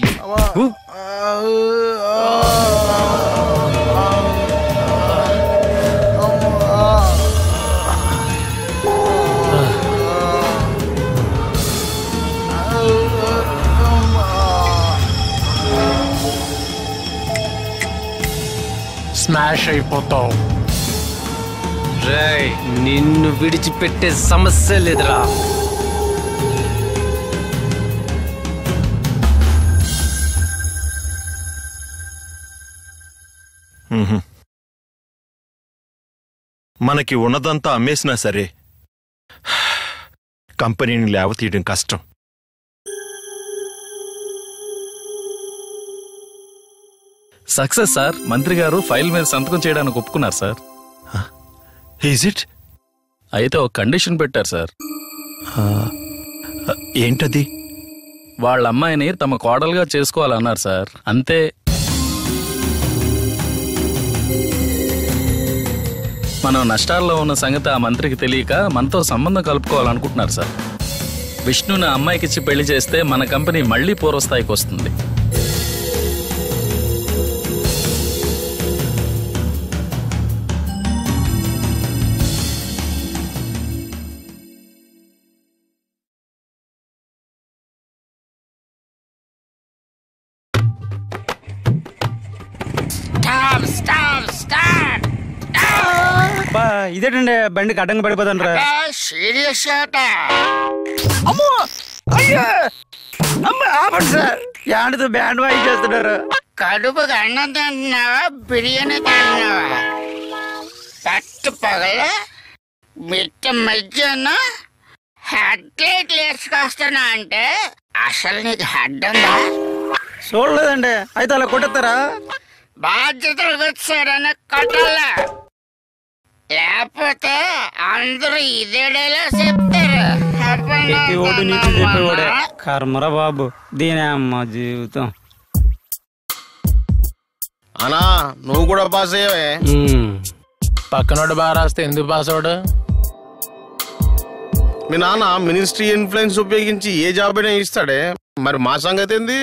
స్మాష్ అయిపోతావు రేయ్ నిన్ను విడిచిపెట్టే సమస్య లేదురా మ్మ్హ. మనకి ఉన్నదంతా అమ్మేసినా సరే కంపెనీని లేవతీయడం కష్టం సక్సెస్ సార్ మంత్రి గారు ఫైల్ మీద సంతకం చేయడానికి ఒప్పుకున్నారు సార్ ఈజ్ ఇట్ అయితే ఒక కండిషన్ పెట్టారు సార్ ఏంటది వాళ్ళ అమ్మాయిని తమ కోడలుగా చేసుకోవాలన్నారు సార్ అంతే మనం నష్టాల్లో ఉన్న సంగతి ఆ మంత్రికి తెలియక మనతో సంబంధం కలుపుకోవాలనుకుంటున్నారు సార్ విష్ణుని ఆ అమ్మాయికిచ్చి పెళ్లి చేస్తే మన కంపెనీ మళ్ళీ పూర్వస్థాయికి వస్తుంది స్టాప్ స్టాప్ స్టాప్ ఇదేటండి బండికి అడ్డంగా పడిపోతాను రా సీరియస్ ఆట అమ్మో అయ్యో అమ్మ ఆపండి సార్ యాండితో బ్యాండ్ వాయి చేస్తున్నారు కడుపుకి అన్నం తింటున్నావా బిర్యానీ తింటున్నావా పట్టు పగల మిట్ట మధ్యాహ్నం హెడ్ లైట్లు వేసుకొస్తున్నా అంటే అసలు నీకు హెడ్ ఉందా చూడలేదండి అయితే అలా కొట్టేస్తారా బాధ్యతలు వచ్చాడని కొట్టాలా లేకపోతే అందరూ ఇదేడేలా చెప్తారు చెప్పేవాడు నీకు చెప్పేవాడే కర్మరా బాబు దీనే అమ్మ జీవితం అనా నువ్వు కూడా పాస్ అయ్యావే పక్కనోడు బాగా రాస్తే ఎందుకు పాస్ అవడు మీ నాన్న మినిస్ట్రీ ఇన్ఫ్లుయెన్స్ ఉపయోగించి ఏ జాబ్ అయినా ఇస్తాడే మరి మా సంగతి ఏంది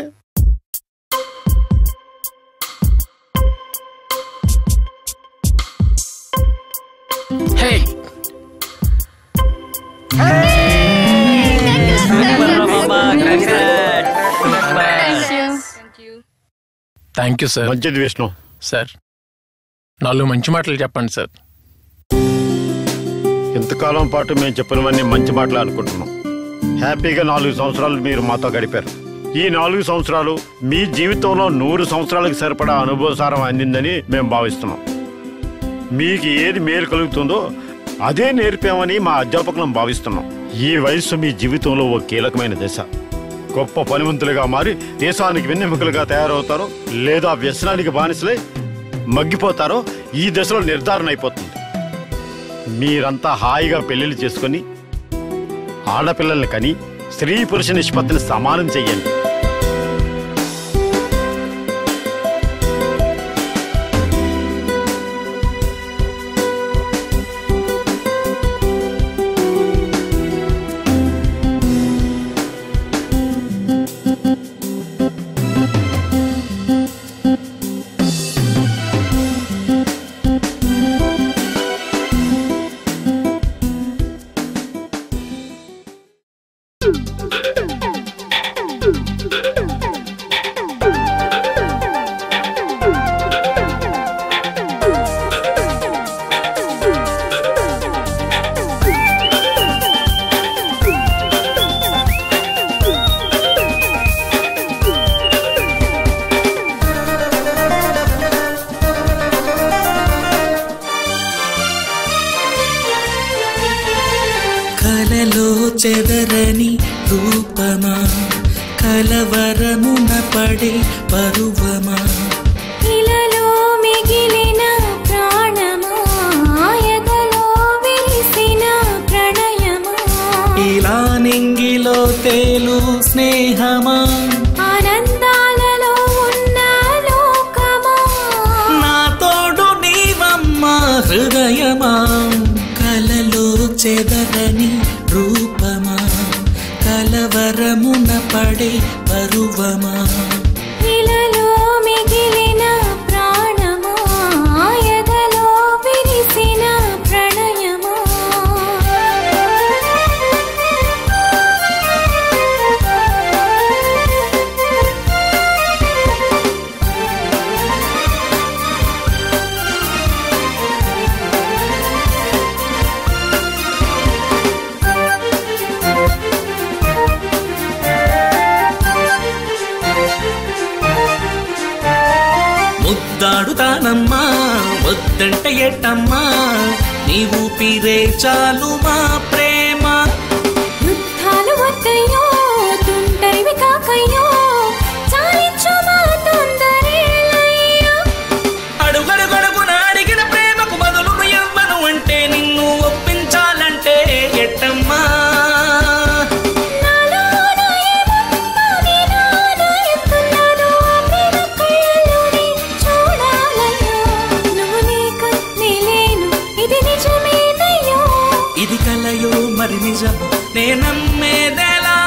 థ్యాంక్ యూ సార్ మంచిది విష్ణు సార్ నాలుగు మంచి మాటలు చెప్పండి సార్ ఇంతకాలం పాటు మేము చెప్పినవన్నీ మంచి మాటలు అనుకుంటున్నాం హ్యాపీగా నాలుగు సంవత్సరాలు మీరు మాతో గడిపారు ఈ నాలుగు సంవత్సరాలు మీ జీవితంలో నూరు సంవత్సరాలకు సరిపడా అనుభవసారం అందిందని మేము భావిస్తున్నాం మీకు ఏది మేలు కలుగుతుందో అదే నేర్పామని మా అధ్యాపకులను భావిస్తున్నాం ఈ వయస్సు మీ జీవితంలో ఓ కీలకమైన దశ గొప్ప పనివంతులుగా మారి దేశానికి వెన్నెముకలుగా తయారవుతారో లేదా వ్యసనానికి బానిసలై మగ్గిపోతారో ఈ దశలో నిర్ధారణ అయిపోతుంది మీరంతా హాయిగా పెళ్లిళ్ళు చేసుకొని ఆడపిల్లల్ని కని స్త్రీ పురుష నిష్పత్తిని సమానం చెయ్యండి చెదరని రూపమా కలవరమున పడే పరువమా ఇలలో మిగిలిన ప్రాణమా ఎదలో విరిసిన ప్రణయమా ఇలా నింగిలో తేలు స్నేహమా ఆనందాలలో ఉన్న లోకమా నా తోడు నీవమ్మా హృదయమా కలలో చెదరని రూపమా కలవరమున పడే పరువమా ఇలలో మిగిలిన ప్రాణమా ఎదలో విరిసిన ప్రణయమా ముద్దాడుతానమ్మా వద్దంటే ఎట్టమ్మా నీ ఊపిరే చాలు మా ప్రేమ యుద్ధాలు వద్దయ్యో తుంటరివి కాకయ్యో చాలించు మా తొందరేలయ్యో అడుగడుగడుగున అడిగిన ప్రేమకు బదులు ఎవ్వను అంటే నిన్ను ఒప్పించాలంటే ఎట్టమ్మా నాలోన ఏమున్నది నాలో ఎంతున్నదో ఆ ప్రేమ కళ్ళలోనే చూడాలయ్యో నువ్వు లేక నేలేను ఇది నిజమేనయ్యో ఇది కలయో మరి నిజము నే నమ్మేదెలా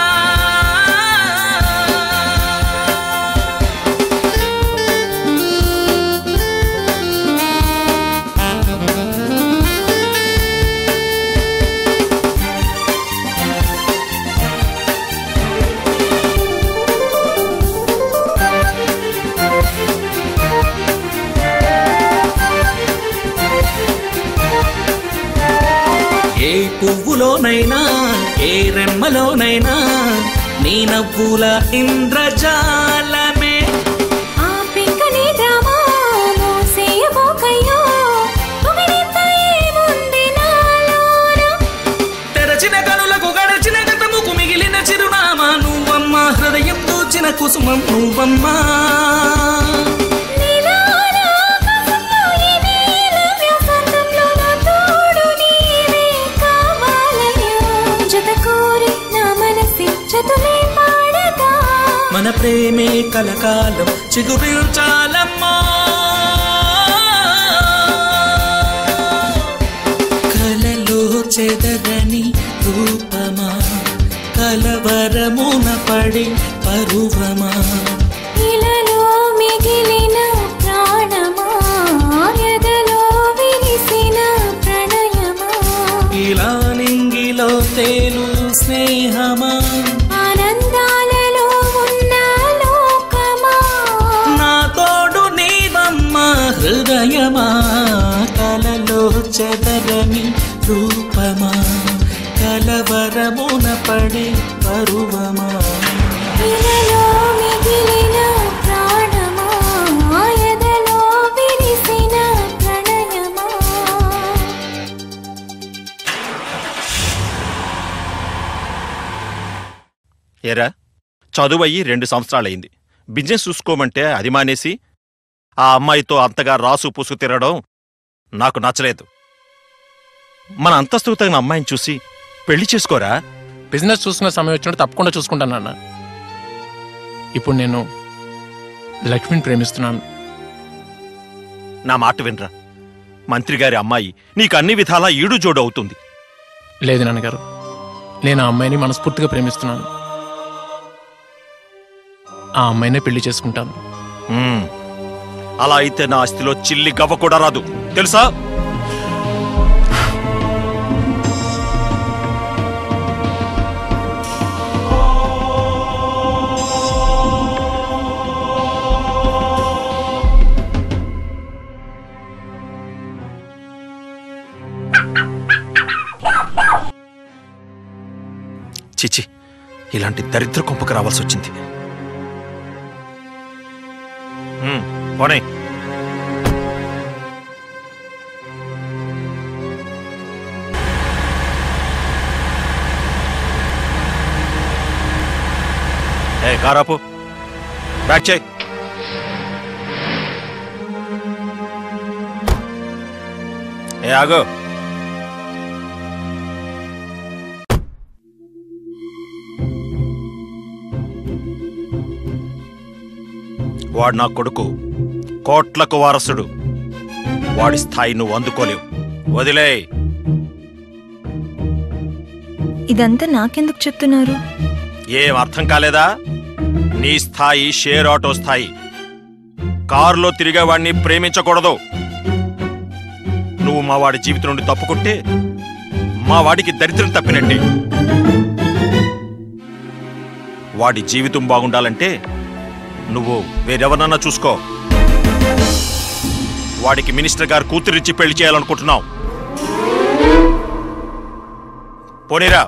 ఏ పువ్వులోనైనా ఏ రెమ్మలోనైనా నీ నవ్వుల ఇంద్రజాలమే ఆ పింకని డ్రామా మోసేయబోకయ్యో పొగిడింత ఏముంది నాలోన తెరచిన కనులకు గడచిన గతముకు మిగిలిన చిరునామా నువ్వమ్మా హృదయం దూచిన కుసుమం నువ్వమ్మా నీలోన ఆకాశంలో ఈ నీల వ్యాసాంతంలో నా తోడు నీవే కావాలయ్యో జత కోరి నా మనసి చతులే పాడగా మన ప్రేమే కలకాలం చిగురించాలమ్మా కలలో చెదరని రూపమా కలవరమున పడి పరువమా ఇలలో మిగిలిన ప్రాణమా ఎదలో విరిసిన ప్రణయమా ఇలా నింగిలో తేలు స్నేహమా ఆనందాలలో ఉన్న లోకమా నా తోడు నీవమ్మా హృదయమా కలలో చెదరని రూపమా కలవరమున పడే పరువమా ఇలలో మిగిలిన ప్రాణమా ఎదలో విరిసిన ప్రణయమా ఏరా చదువయ్యి రెండు సంవత్సరాలైంది బిజినెస్ చూసుకోమంటే అది మానేసి ఆ అమ్మాయితో అంతగా రాసు పూసు తిరగడం నాకు నచ్చలేదు మన అంతస్తుకు తగిన అమ్మాయిని చూసి పెళ్లి చేసుకోరా బిజినెస్ చూసుకునే సమయం వచ్చినట్టు తప్పకుండా చూసుకుంటాను నాన్న ఇప్పుడు నేను లక్ష్మిని ప్రేమిస్తున్నాను నా మాట వినరా మంత్రి గారి అమ్మాయి నీకు అన్ని విధాలా ఈడు జోడు అవుతుంది లేదు నాన్నగారు నేను ఆ అమ్మాయిని మనస్ఫూర్తిగా ప్రేమిస్తున్నాను ఆ అమ్మాయినే పెళ్లి చేసుకుంటాను మ్మ్. అలా అయితే నా ఆస్తిలో చిల్లి గవ్వ కూడా రాదు తెలుసా చిచి ఇలాంటి దరిద్ర కొంపకు రావాల్సి వచ్చింది మ్మ్, పోనీ కారాపు బ్యాక్ చేయి ఏ ఆగో వాడు నా కొడుకు కోట్లకు వారసుడు వాడి స్థాయి నువ్వు అందుకోలేవు వదిలే ఇదంతా నాకెందుకు చెప్తున్నారు ఏం అర్థం కాలేదా నీ స్థాయి షేర్ ఆటో స్థాయి కారులో తిరిగేవాడిని ప్రేమించకూడదు నువ్వు మా వాడి జీవితం నుండి తప్పుకుంటే మా వాడికి దరిద్రం తప్పినట్టే వాడి జీవితం బాగుండాలంటే నువ్వు వేరెవరన్నా చూసుకో వాడికి మినిస్టర్ గారు కూతురిచ్చి పెళ్లి చేయాలనుకుంటున్నావు పోనీరా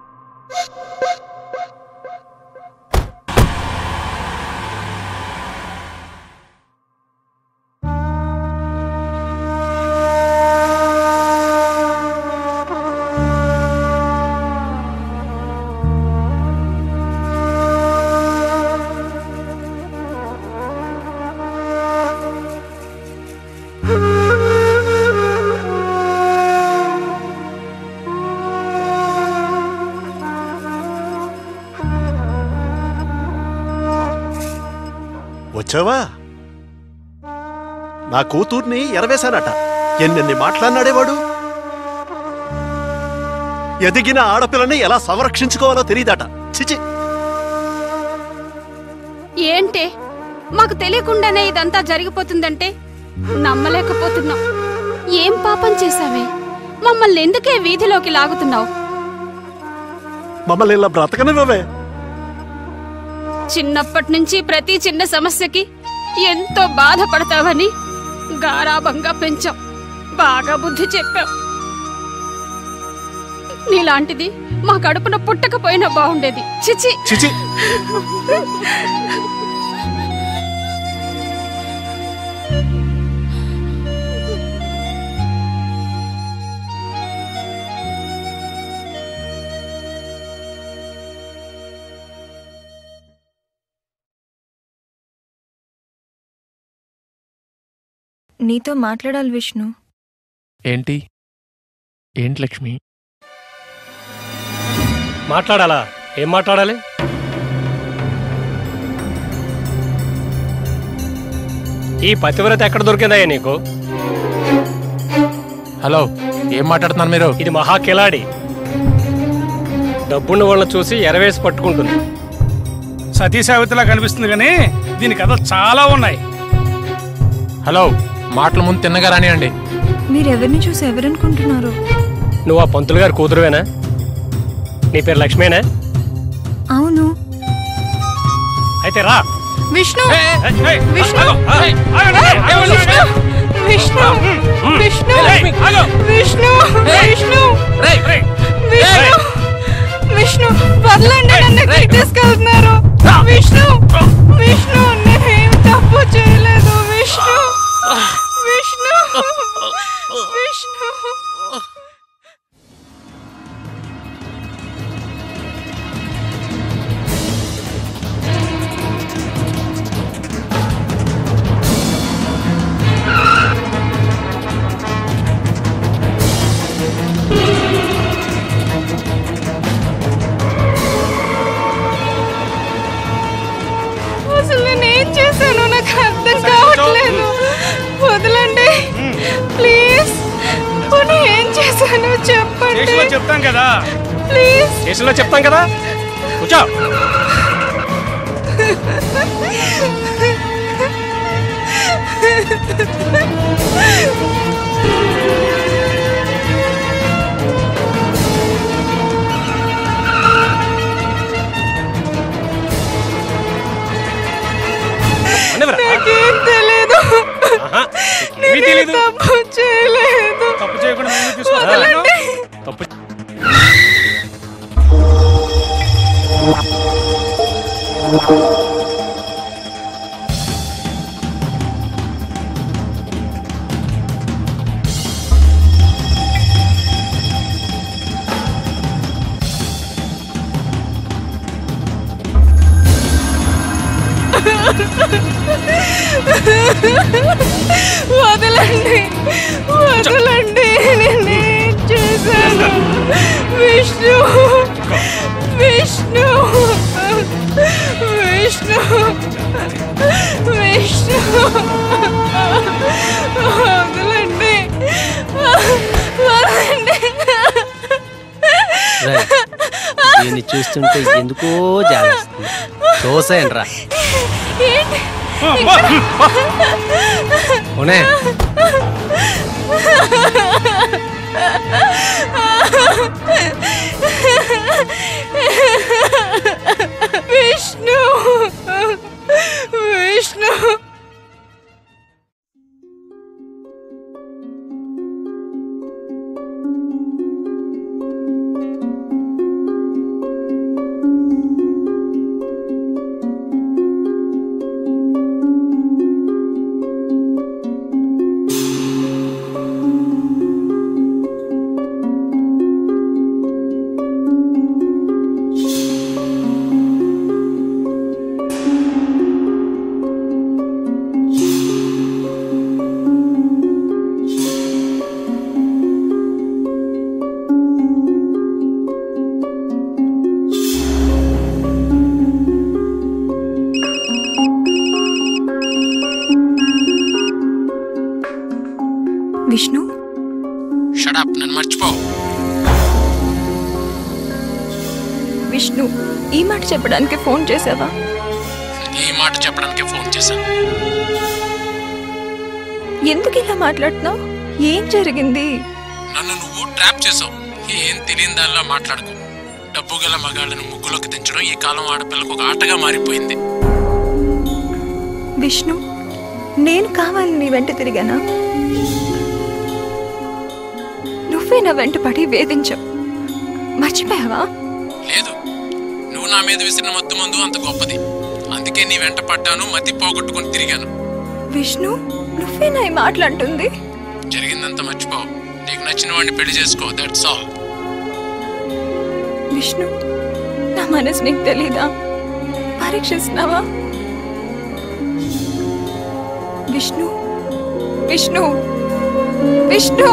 వచ్చావా నా కూతుర్ని ఎరవేశానట ఎన్నెన్ని మాట్లాడినాడేవాడు ఎదిగిన ఆడపిల్లని ఎలా సంరక్షించుకోవాలో తెలియదట చిచి ఏంటే మాకు తెలియకుండానే ఇదంతా జరిగిపోతుందంటే నమ్మలేకపోతున్నాం ఏం పాపం చేశావే మమ్మల్ని ఎందుకే వీధిలోకి లాగుతున్నావు మమ్మల్ని ఇలా బ్రతకనివ్వవే చిన్నప్పటి నుంచి ప్రతి చిన్న సమస్యకి ఎంతో బాధపడతావని గారాబంగా పెంచాం బాగా బుద్ధి చెప్పాం నీలాంటిది మా కడుపున పుట్టకపోయినా బాగుండేది చిచి చిచి నీతో మాట్లాడాలి విష్ణు ఏంటి ఏంటి లక్ష్మి మాట్లాడాలా ఏం మాట్లాడాలి ఈ పతివ్రత ఎక్కడ దొరికిందయ్యా నీకు హలో ఏం మాట్లాడుతున్నారు మీరు ఇది మహా కిలాడి డబ్బున్న వాళ్ళని చూసి ఎరవేసి పట్టుకుంటుంది సతీ సావిత్రిలా కనిపిస్తుంది కానీ దీని కథలు చాలా ఉన్నాయి హలో మాటల ముందు తిన్నగా రానియండి మీరెవరిని చూసి ఎవరనుకుంటున్నారు నువ్వు ఆ పంతులు గారి కూతురువేనా నీ పేరు లక్ష్మేనా అవును అయితే రా విష్ణు విష్ణు విష్ణు విష్ణు విష్ణు విష్ణు విష్ణు విష్ణు విష్ణు వదలండి నన్ను ఎక్కడికి తీసుకెళ్తున్నారు విష్ణు విష్ణు నేనేం తప్పు చేయలేదు విష్ణు విష్ణు విష్ణు అసలు నేను ఏం చేశాను నాకు అర్థం కావట్లేదు వదలండి ప్లీజ్ పోనీ ఏం చేశాను చెప్పండి స్టేషన్లో చెప్తాం కదా ప్లీజ్ స్టేషన్లో చెప్తాం కదా కూర్చో నాకేం తెలీదు నేను తప్పు చేయలేదు తప్పు చేయకుండా నేను తీసుకొస్తాను వదలండి తప్పు వదలండి వదలండి నేనేం చేశాను విష్ణు విష్ణు విష్ణు విష్ణు వదలండి వదలండి రేయ్, దీన్ని చూస్తుంటే ఎందుకో జాలేస్తుంది చూసేయండి రా ఏంటి ఉనే విష్ణు విష్ణు విష్ణు షడప్ నన్ను మర్చిపో విష్ణు ఈ మాట చెప్పడానికి ఫోన్ చేసావా ఈ మాట చెప్పడానికి ఫోన్ చేశాను ఎందుకు ఇలా మాట్లాడుతున్నావు ఏం జరిగింది నన్ను నువ్వు ట్రాప్ చేసావు ఏం తెలియని దానిలా మాట్లాడుకో డబ్బు గల మగాళ్ళను ముగ్గులోకి దించడం ఈ కాలం ఆడపిల్లకు ఒక ఆటగా మారిపోయింది విష్ణు నేను కావాలి నీ వెంట తిరిగానా నువ్వే నా వెంట పడి వేధించావు మర్చిపోయావా లేదు నువ్వు నా మీద విసిరిన మత్తు మందు అంత గొప్పది అందుకే నీ వెంట పడ్డాను మతి పోగొట్టుకొని తిరిగాను విష్ణు నువ్వేనా ఈ మాట్లాడుతుంది జరిగిందంతా మర్చిపో నీకు నచ్చిన వాడిని పెళ్లి చేసుకో దట్స్ ఆల్ విష్ణు నా మనసు నీకు తెలీదా పరీక్షిస్తున్నావా విష్ణు విష్ణు విష్ణు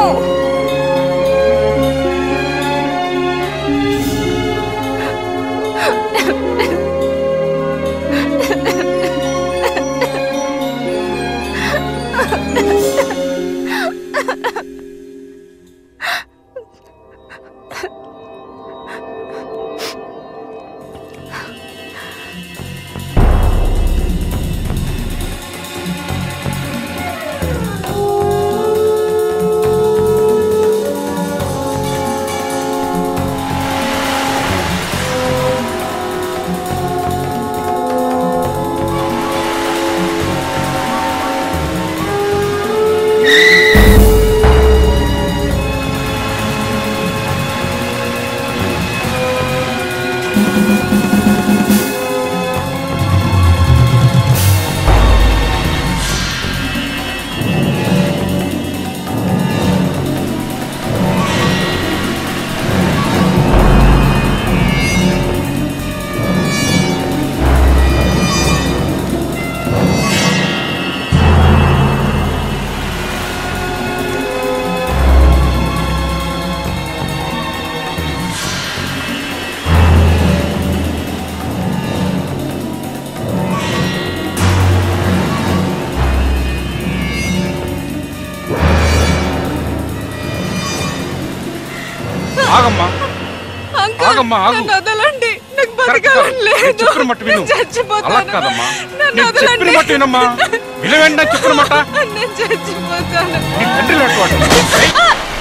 ఆగమ్మా ఆగమ్మా ఆగు నన్ను వదలండి నాకు కరెక్ట్ కాదు. బతకాలని నేను లేదు చెప్పిన మాట విను నేను చచ్చిపోతాను. అలా కాదమ్మా నన్ను నేను చెప్పిన వదలండి. మాట వినమ్మా వినవేండి అని చెప్పిన మాట నేను చచ్చిపోతాను నీ తండ్రి లాంటివాడు. ఏయ్!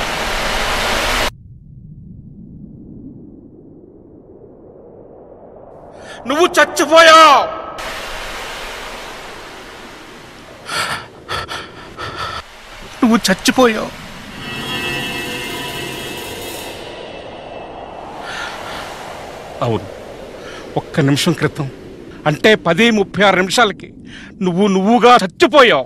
నువ్వు చచ్చిపోయావు నువ్వు చచ్చిపోయావు అవును ఒక్క నిమిషం క్రితం అంటే పది ముప్పై ఆరు నిమిషాలకి నువ్వు నువ్వుగా చచ్చిపోయావు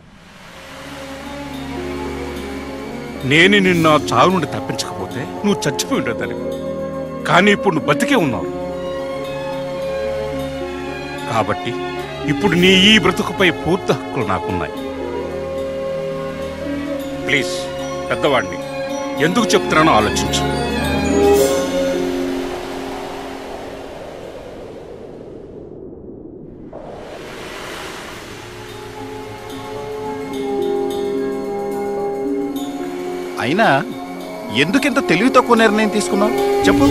నేను నిన్న చావు నుండి తప్పించకపోతే నువ్వు చచ్చిపోయి ఉండేదాన్ని కానీ ఇప్పుడు నువ్వు బతికే ఉన్నావు కాబట్టి ఇప్పుడు నీ ఈ బ్రతుకుపై పూర్తి హక్కులు నాకున్నాయి ప్లీజ్ పెద్దవాడిని ఎందుకు చెప్తున్నానో ఆలోచించు అయినా ఎందుకింత తెలివి తక్కువ నిర్ణయం తీసుకున్నావు చెప్పు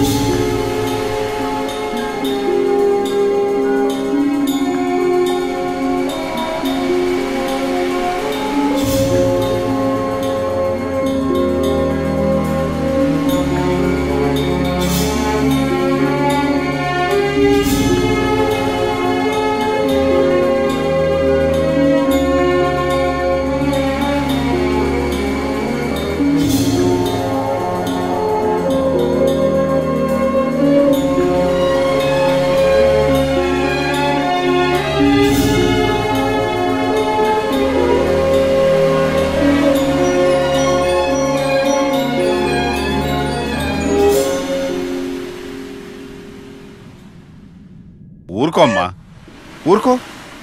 ఊరుకో అమ్మా ఊరుకో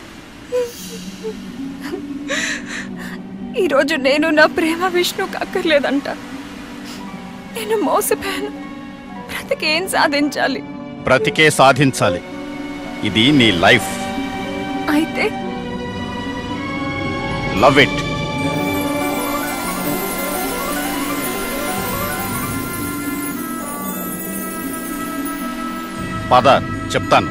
ఈరోజు నేను నా ప్రేమ విష్ణుకు అక్కర్లేదంట నేను మోసపోయాను బ్రతికేం సాధించాలి బ్రతికే సాధించాలి ఇది నీ లైఫ్ అయితే లవ్ ఇట్ పద చెప్తాను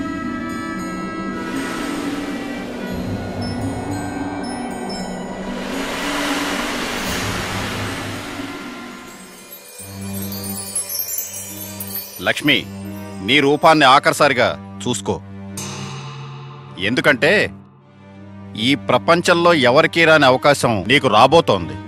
లక్ష్మి నీ రూపాన్ని ఆఖరిసారిగా చూసుకో ఎందుకంటే ఈ ప్రపంచంలో ఎవరికీ రాని అవకాశం నీకు రాబోతోంది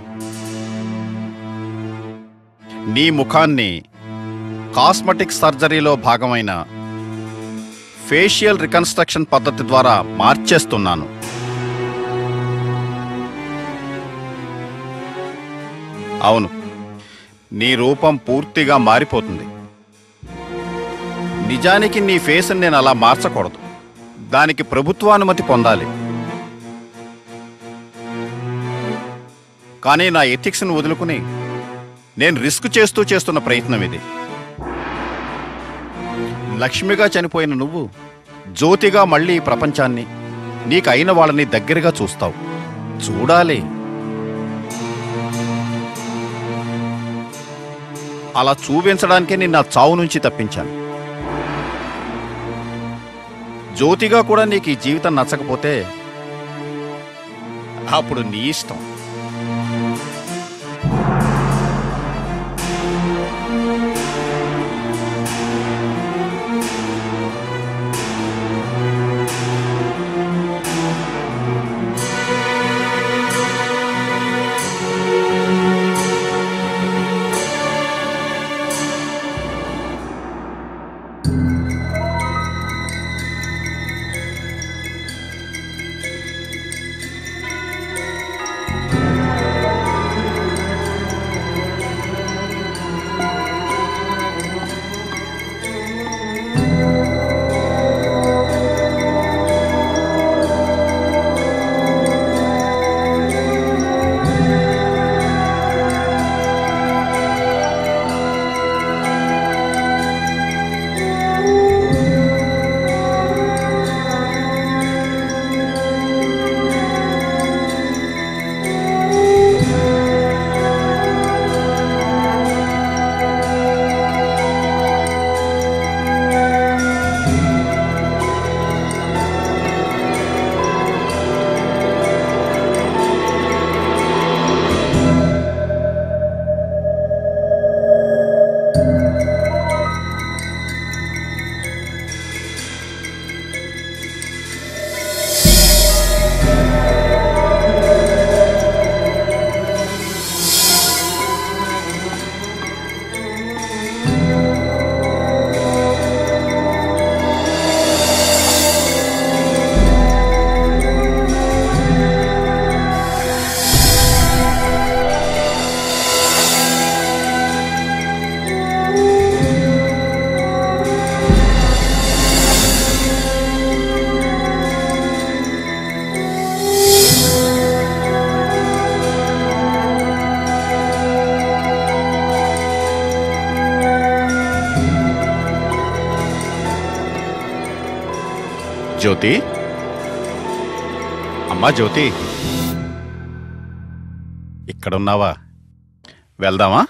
నీ ముఖాన్ని కాస్మెటిక్ సర్జరీలో భాగమైన ఫేషియల్ రికన్స్ట్రక్షన్ పద్ధతి ద్వారా మార్చేస్తున్నాను అవును నీ రూపం పూర్తిగా మారిపోతుంది నిజానికి నీ ఫేస్ని నేను అలా మార్చకూడదు దానికి ప్రభుత్వానుమతి పొందాలి కానీ నా ఎథిక్స్ను వదులుకుని నేను రిస్క్ చేస్తూ చేస్తున్న ప్రయత్నం ఇది లక్ష్మిగా చనిపోయిన నువ్వు జ్యోతిగా మళ్ళీ ఈ ప్రపంచాన్ని నీకు అయిన వాళ్ళని దగ్గరగా చూస్తావు చూడాలి అలా చూపించడానికే నేను నా చావు నుంచి తప్పించాను జ్యోతిగా కూడా నీకు ఈ జీవితం నచ్చకపోతే అప్పుడు నీ ఇష్టం జ్యోతి అమ్మా జ్యోతి ఇక్కడున్నావా వెళ్దామా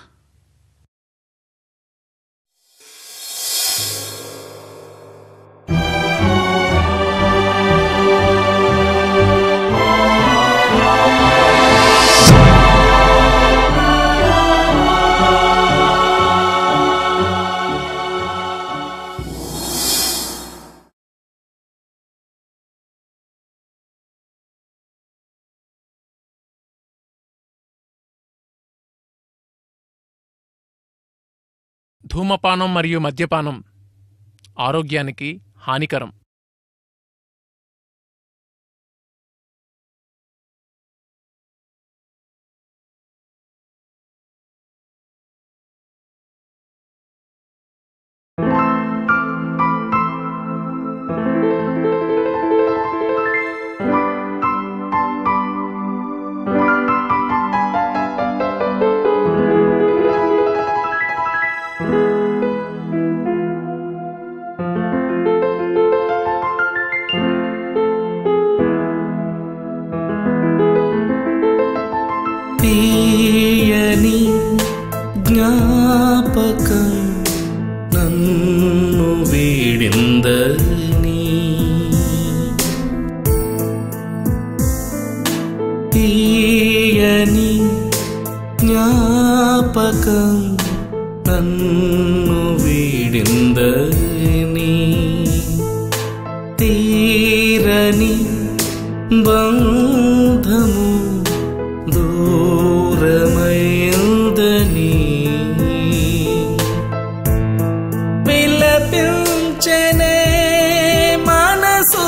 ధూమపానం మరియు మద్యపానం ఆరోగ్యానికి హానికరం తీయని జ్ఞాపకం నన్ను వీడిందని తీయని జ్ఞాపకం నన్ను వీడిందని తీరని బంధము దూరమైందని విలపించనే మనసు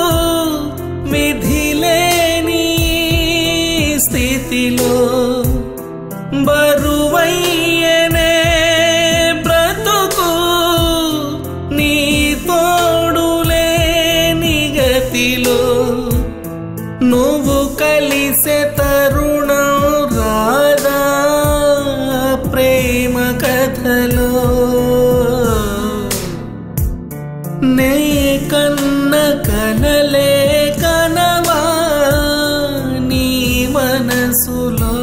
విధిలేని స్థితిలో బరువయ్యనే బ్రతుకు నీ తోడులేని గతిలో నువ్వు కలిసే తరుణం రాదా ప్రేమ కథలో నే కన్న కనలే కనవా నీ మనసులో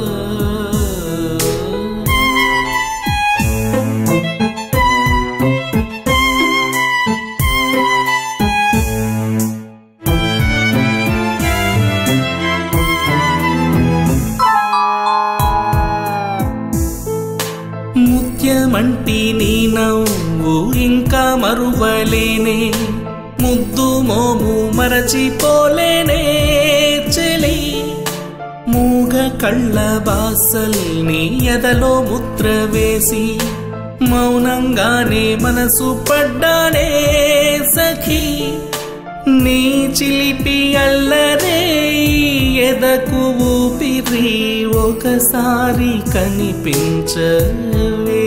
ముత్యమంటి నీ నవ్వు ఇంకా మరువలేనే ముద్దు మోము మరచిపోలేనే చెలి మూగ కళ్ళ బాసల్ని ఎదలో ముద్ర వేసి మౌనంగానే మనసు పడ్డానే సఖీ నీ చిలిపి అల్లరే ఎదకు ఊపిరి ఒకసారి కనిపించవే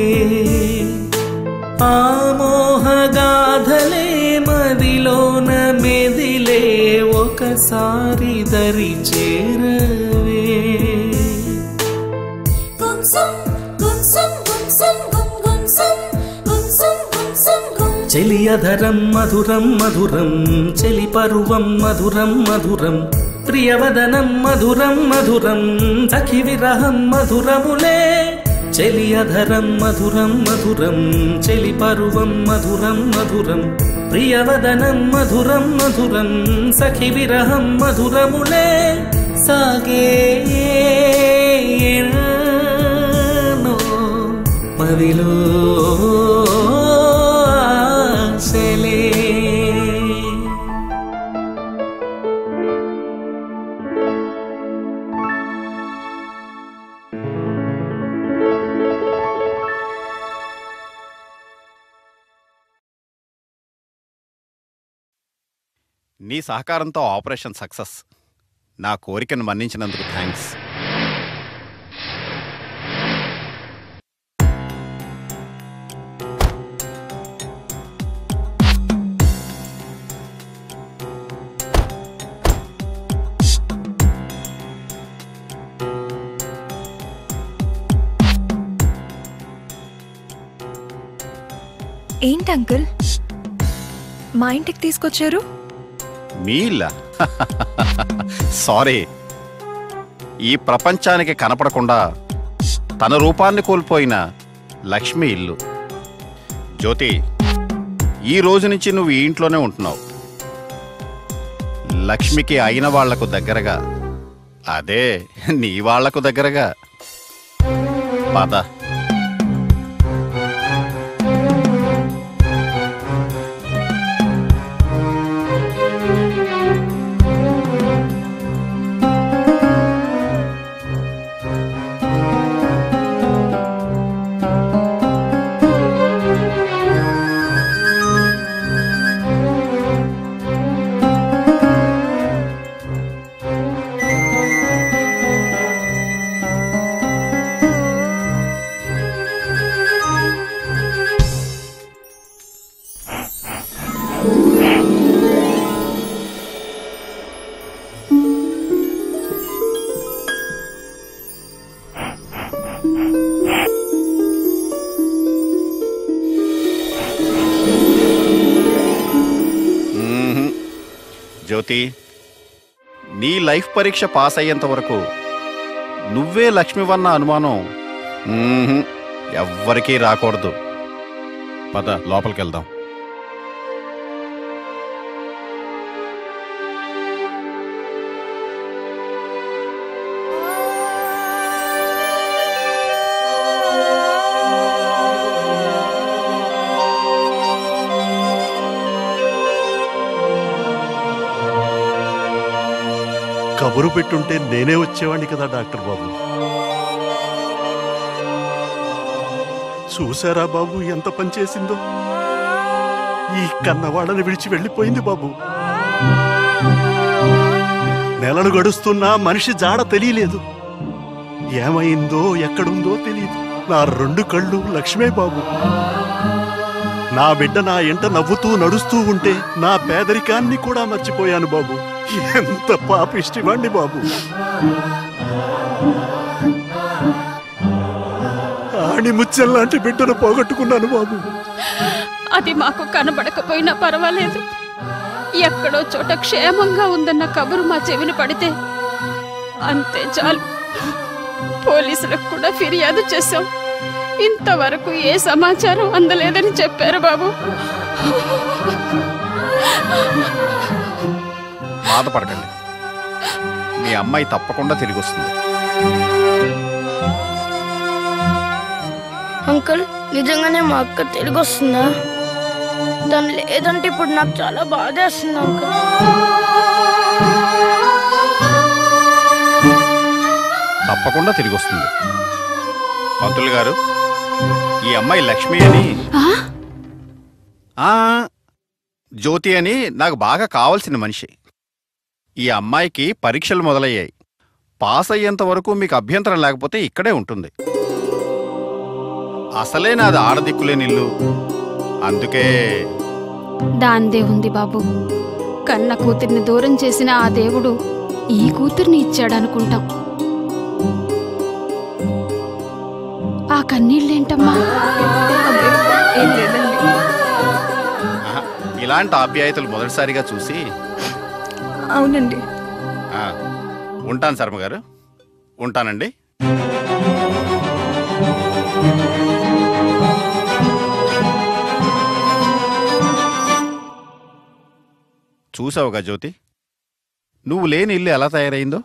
ఆ మోహగాధలే మదిలోన మెదిలే ఒకసారి దరి చేరవే చెలియధరం మధురం మధురం చెలి పరువం మధురం మధురం ప్రియవదనం మధురం మధురం సఖి విరహం మధురములే చెలియధరం మధురం మధురం చెలి పరువం మధురం మధురం ప్రియవదనం మధురం మధురం సఖి విరహం మధురములే సాగే ఎన్నో మదిలో ఆశలే నీ సహకారంతో ఆపరేషన్ సక్సెస్ నా కోరికను మన్నించినందుకు థ్యాంక్స్ ఏంటి అంకుల్ మా ఇంటికి తీసుకొచ్చారు మీ ఇల్లా సారీ ఈ ప్రపంచానికి కనపడకుండా తన రూపాన్ని కోల్పోయిన లక్ష్మి ఇల్లు జ్యోతి ఈ రోజు నుంచి నువ్వు ఈ ఇంట్లోనే ఉంటున్నావు లక్ష్మికి అయిన వాళ్లకు దగ్గరగా అదే నీ వాళ్లకు దగ్గరగా పద మ్మ్హ్. జ్యోతి నీ లైఫ్ పరీక్ష పాస్ అయ్యేంత వరకు నువ్వే లక్ష్మివన్న అనుమానం మ్మ్హ్. ఎవ్వరికీ రాకూడదు పద లోపలికి వెళ్దాం కబురు పెట్టుంటే నేనే వచ్చేవాడిని కదా డాక్టర్ బాబు చూసారా బాబు ఎంత పని చేసిందో ఈ కన్నవాడని విడిచి వెళ్ళిపోయింది బాబు నెలలు గడుస్తున్నా మనిషి జాడ తెలియలేదు ఏమైందో ఎక్కడుందో తెలియదు నా రెండు కళ్ళు లక్ష్మే బాబు నా బిడ్డ నా ఎంట నవ్వుతూ నడుస్తూ ఉంటే నా పేదరికాన్ని కూడా మర్చిపోయాను బాబు ఎంత పాపిష్టివ్వండి బాబు ఆణి ముచ్చెల్లాంటి బిడ్డను పోగొట్టుకున్నాను బాబు అది మాకు కనబడకపోయినా పర్వాలేదు ఎక్కడో చోట క్షేమంగా ఉందన్న కబురు మా చెవిని పడితే అంతే చాలు పోలీసులకు కూడా ఫిర్యాదు చేశాం ఇంతవరకు ఏ సమాచారం అందలేదని చెప్పారు బాబు బాధపడకండి మీ అమ్మాయి తప్పకుండా తిరిగి వస్తుంది అంకుల్ నిజంగానే మా అక్క తిరిగి వస్తుందా తను లేదంటే ఇప్పుడు నాకు చాలా బాధేస్తుంది అంకుల్ తప్పకుండా తిరిగి వస్తుంది పంతులు గారు ఈ అమ్మాయి లక్ష్మి అని ఆ, జ్యోతి అని నాకు బాగా కావాల్సిన మనిషి ఈ అమ్మాయికి పరీక్షలు మొదలయ్యాయి పాస్ అయ్యేంత వరకు మీకు అభ్యంతరం లేకపోతే ఇక్కడే ఉంటుంది అసలే నాది ఆడదిక్కులేని ఇల్లు అందుకే దాందే ఉంది బాబు కన్న కూతుర్ని దూరం చేసిన ఆ దేవుడు ఈ కూతుర్ని ఇచ్చాడనుకుంటాం ఆ కన్నీళ్ళేంటమ్మా ఏం లేదండి ఆహా, ఇలాంటి ఆప్యాయతలు మొదటిసారిగా చూసి అవునండి ఆ, ఉంటాను శర్మ గారు ఉంటానండి చూసావుగా జ్యోతి నువ్వు లేని ఇల్లు ఎలా తయారైందో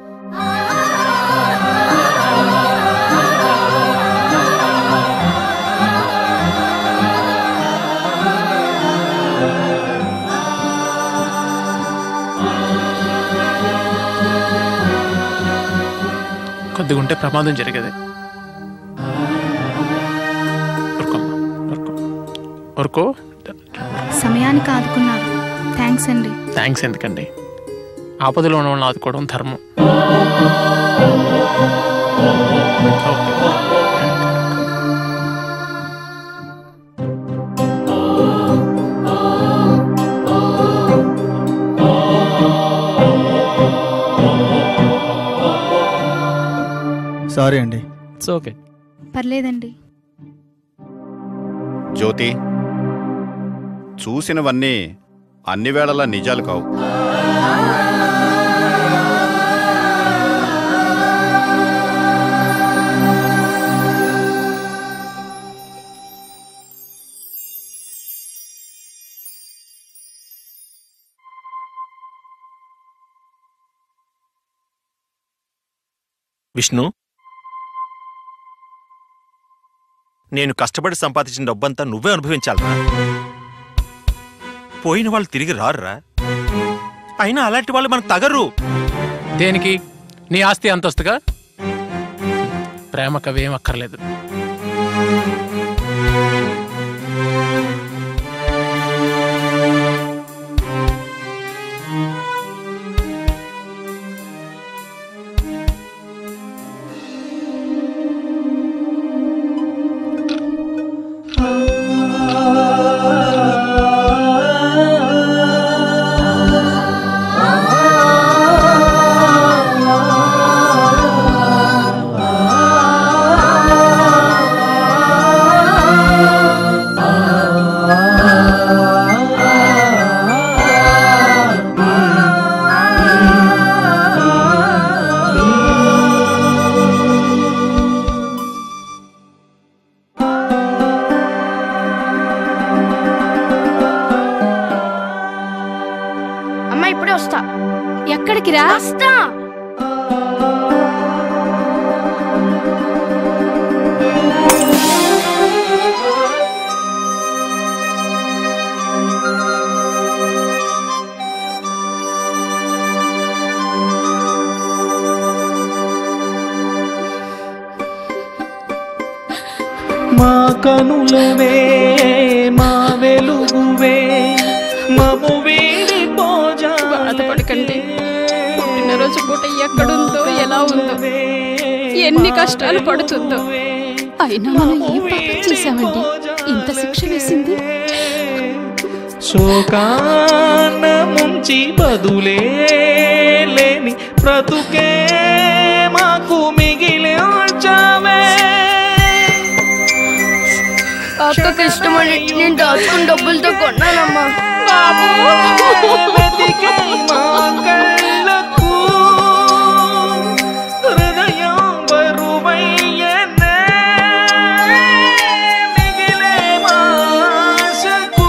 కొద్దిగా ఉంటే ప్రమాదం జరిగేది ఊరుకో సమయానికి ఆదుకున్నారు థ్యాంక్స్ అండి థ్యాంక్స్ ఎందుకండి ఆపదలో ఉన్న వాళ్ళని ఆదుకోవడం ధర్మం సారీ అండి ఇట్స్ ఓకే పర్లేదండి జ్యోతి చూసినవన్నీ అన్ని వేళలా నిజాలు కావు విష్ణు నేను కష్టపడి సంపాదించిన డబ్బంతా నువ్వే అనుభవించాలరా పోయిన వాళ్ళు తిరిగి రారురా అయినా అలాంటి వాళ్ళు మనకు తగరు దేనికి నీ ఆస్తి అంతస్తుగా ప్రేమకు అవేం అక్కర్లేదు అమ్మ ఇప్పుడే వస్తా ఎక్కడికి రా వస్తా మా కనులవే మా వెలుగువే మము వీడి బాధపడకండి పుట్టినరోజు పూట ఎక్కడుందో ఎలా ఉందో ఎన్ని కష్టాలు పడుతుందో అయినా మనం ఏం పాపం చేశామండి ఇంత శిక్ష వేసింది శోకాన ముంచి బదులే లేని బ్రతుకే మాకు మిగిలించవే అక్కకి ఇష్టమని నేను దాచుకున్న డబ్బులతో కొన్నానమ్మా బాబు వెతికే మా కళ్ళకు హృదయం బరువయ్యనే మిగిలే మా ఆశకు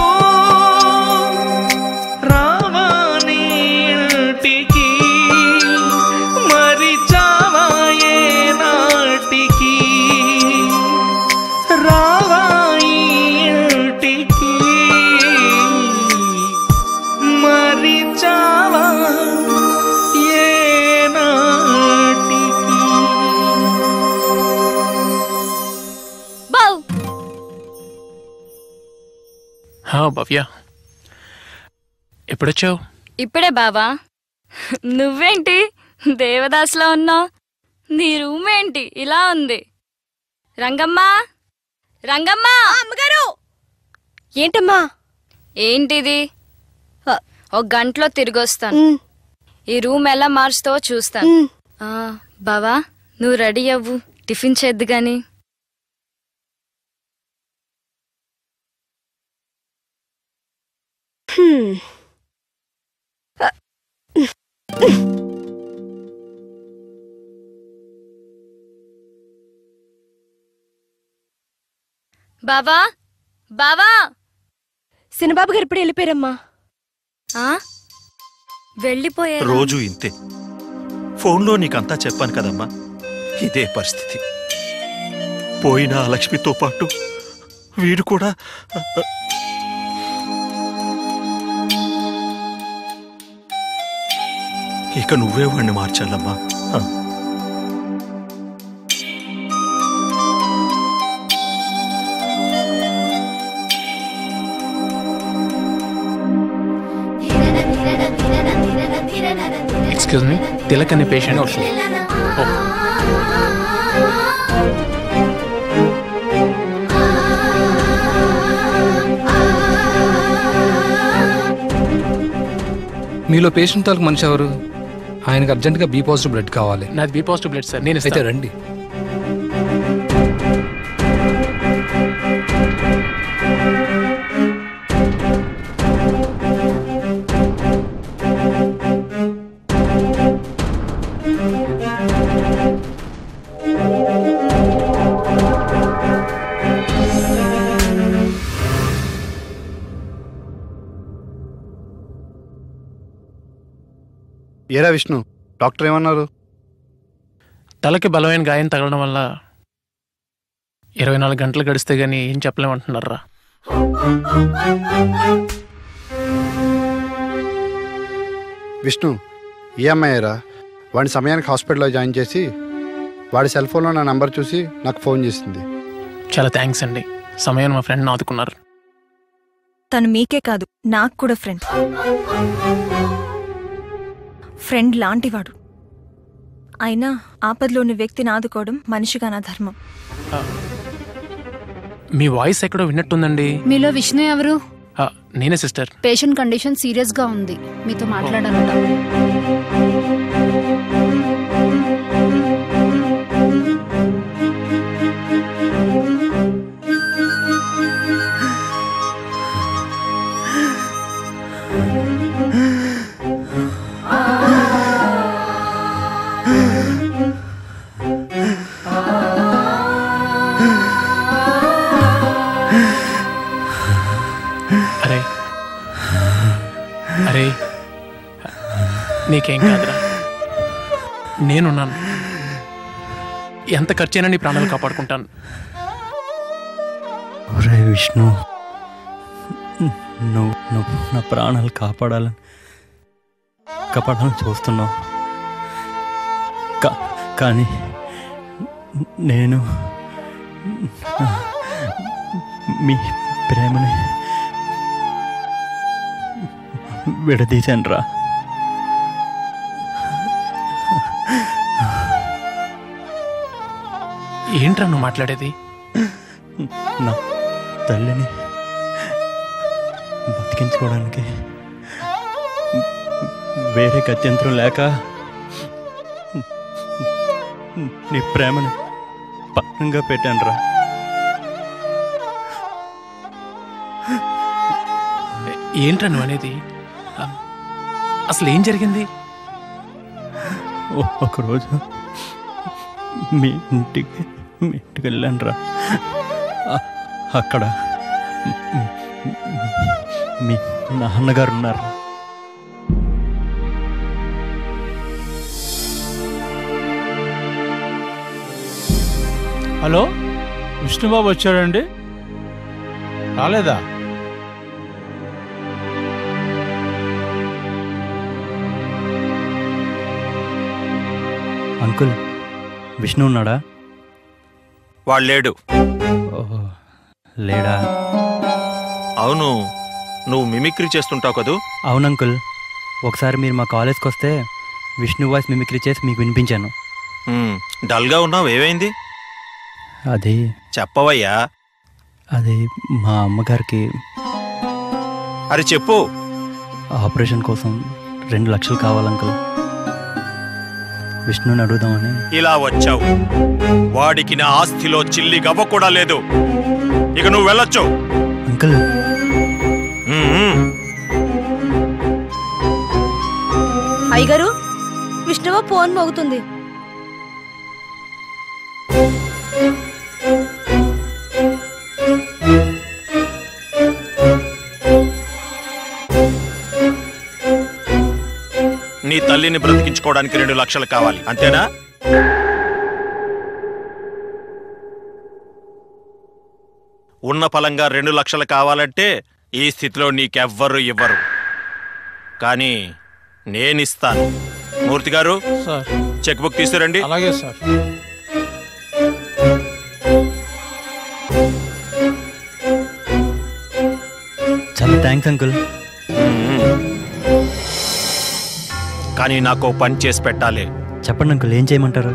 రావని ఇంటికి మరి చావాయే నాటికి రావాయి ఇంటికి మరి చావా ఏ నాటికి హా భవ్య ఎప్పుడొచ్చావు ఇప్పుడే బావా నువ్వేంటి దేవదాస్లో ఉన్నావు నీ రూమ్ ఏంటి ఇలా ఉంది రంగమ్మా రంగమ్మా అమ్మగారు ఏంటమ్మా ఏంటిది ఒక గంటలో తిరిగి వస్తాను ఈ రూమ్ ఎలా మార్చుతావో చూస్తాను ఆ, బావా నువ్వు రెడీ అవ్వు టిఫిన్ చేద్దు గాని బావా బావా సినబాబు గారు ఇప్పుడు వెళ్ళిపోయారమ్మా ఆ? వెళ్ళిపోయారా రోజు ఇంతే ఫోన్లో నీకంతా చెప్పాను కదమ్మా ఇదే పరిస్థితి పోయిన ఆ లక్ష్మితో పాటు వీడు కూడా ఇక నువ్వే వాడిని మార్చాలమ్మా ఆ. ఎక్స్క్యూజ్ మీ తిలక్ అనే పేషెంట్ వస్తుంది మీలో పేషెంట్ తాలూకు మనిషి ఎవరు ఆయనకు అర్జెంటుగా బీ పాజిటివ్ బ్లడ్ కావాలి నాది బి పాజిటివ్ బ్లడ్ సార్ నేను అయితే ఇస్తాను. రండి ఏరా విష్ణు డాక్టర్ ఏమన్నారు తలకి బలమైన గాయం తగలడం వల్ల ఇరవై నాలుగు గంటలు గడిస్తే గానీ ఏం చెప్పలేమంటున్నారా విష్ణు ఈ అమ్మాయిరా వాడి సమయానికి హాస్పిటల్లో జాయిన్ చేసి వాడి సెల్ ఫోన్లో నా నంబర్ చూసి నాకు ఫోన్ చేసింది చాలా థ్యాంక్స్ అండి సమయం మా ఫ్రెండ్ ఆదుకున్నారు తను మీకే కాదు నాకు కూడా ఫ్రెండ్ ఫ్రెండ్ లాంటివాడు అయినా ఆపదలోని వ్యక్తిని ఆదుకోవడం మనిషిగా నా ధర్మం మీ వాయిస్ ఎక్కడో విన్నట్టుందండి మీలో విష్ణు ఎవరు ఆ, నేనే సిస్టర్ పేషెంట్ కండిషన్ సీరియస్ గా ఉంది మీతో మాట్లాడాలట అరే అరే నీకేం కాదురా నేనున్నాను ఎంత ఖర్చైనా నీ ప్రాణాలు కాపాడుకుంటాను ఒరే విష్ణు నువ్వు నువ్వు నా ప్రాణాలు కాపాడాలని కాపాడాలని చూస్తున్నావు కా- కానీ నేను మీ ప్రేమని విడదీశాను రా ఏంట్రా నువ్వు మాట్లాడేది నా తల్లిని బతికించుకోవడానికి వేరే గత్యంతరం లేక నీ ప్రేమను పక్నంగా పెట్టాను రా ఏంట్రా నువ్వు అనేది ఆ, అసలు ఏం జరిగింది ఒ- ఒకరోజు మీ ఇంటికి మీ ఇంటికి వెళ్ళాను రా అక్కడ మీ నాన్నగారు ఉన్నారు హలో విష్ణుబాబు వచ్చాడండి రాలేదా అంకుల్ విష్ణు ఉన్నాడా వాడు లేడు ఓహో లేడా అవును నువ్వు మిమిక్రీ చేస్తుంటావు కదూ అవును అంకుల్ ఒకసారి మీరు మా కాలేజ్కి వస్తే విష్ణు వాయిస్ మిమిక్రీ చేసి మీకు వినిపించాను హ్మ్, డల్గా ఉన్నావు ఏమైంది అది చెప్పవయ్యా అది మా అమ్మగారికి అరే చెప్పు ఆపరేషన్ కోసం రెండు లక్షలు కావాలి అంకుల్ విష్ణుని అడుగుదామని ఇలా వచ్చావు వాడికి నా ఆస్తిలో చిల్లి గవ్వ కూడా లేదు ఇక నువ్వు వెళ్ళొచ్చు అంకుల్ అయ్యగారు విష్ణువ ఫోన్ మోగుతుంది నీ తల్లిని బ్రతికించుకోవడానికి రెండు లక్షలు కావాలి అంతేనా ఉన్న ఫలంగా రెండు లక్షలు కావాలంటే ఈ స్థితిలో నీకెవ్వరు ఇవ్వరు కానీ నేనిస్తాను మూర్తి గారు సార్ చెక్ బుక్ తీసుకురండి అలాగే సార్ చాలా థ్యాంక్స్ అంకుల్ కానీ నాకు పని చేసి పెట్టాలి చెప్పండి అంకుల్ ఏం చేయమంటారు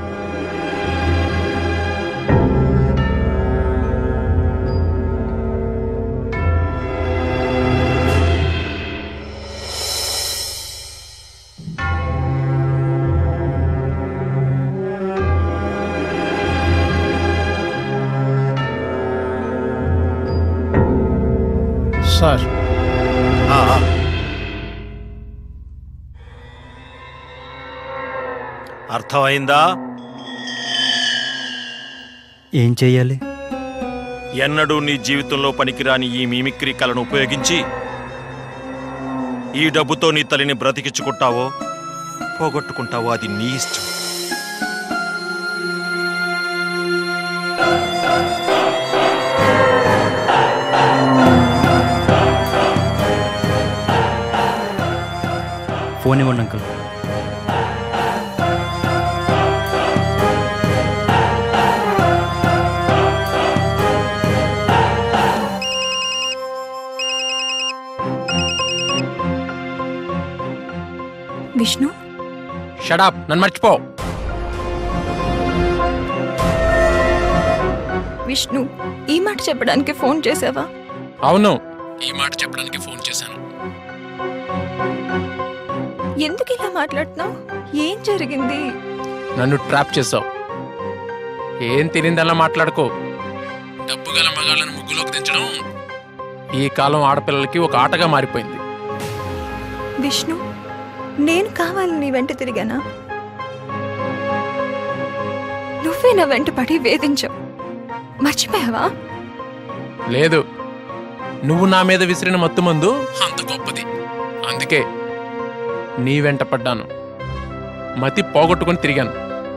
సార్ ఆ, ఆ. అర్థమైందా ఏం చేయాలి ఎన్నడూ నీ జీవితంలో పనికిరాని ఈ మిమిక్రీ కళను ఉపయోగించి ఈ డబ్బుతో నీ తల్లిని బ్రతికించుకుంటావో పోగొట్టుకుంటావో అది నీ ఇష్టం ఫోన్ ఇవ్వండి అంకుల్ విష్ణు షడాప్ నన్ను మర్చిపో విష్ణు ఈ మాట చెప్పడానికి ఫోన్ చేసావా అవును ఈ మాట చెప్పడానికి ఫోన్ చేశాను ఎందుకు ఇలా మాట్లాడుతున్నావు ఏం జరిగింది నన్ను ట్రాప్ చేసావు ఏం తెలియదల్లా మాట్లాడుకో డబ్బు గల మగాళ్ళని ముగ్గులోకి దించడం ఈ కాలం ఆడపిల్లలకి ఒక ఆటగా మారిపోయింది విష్ణు నేను కావాలని నీ వెంట తిరిగానా నువ్వే నా వెంట పడి వేధించావు మర్చిపోయావా లేదు నువ్వు నా మీద విసిరిన మత్తు మందు అంత గొప్పది అందుకే నీ వెంట పడ్డాను మతి పోగొట్టుకుని తిరిగాను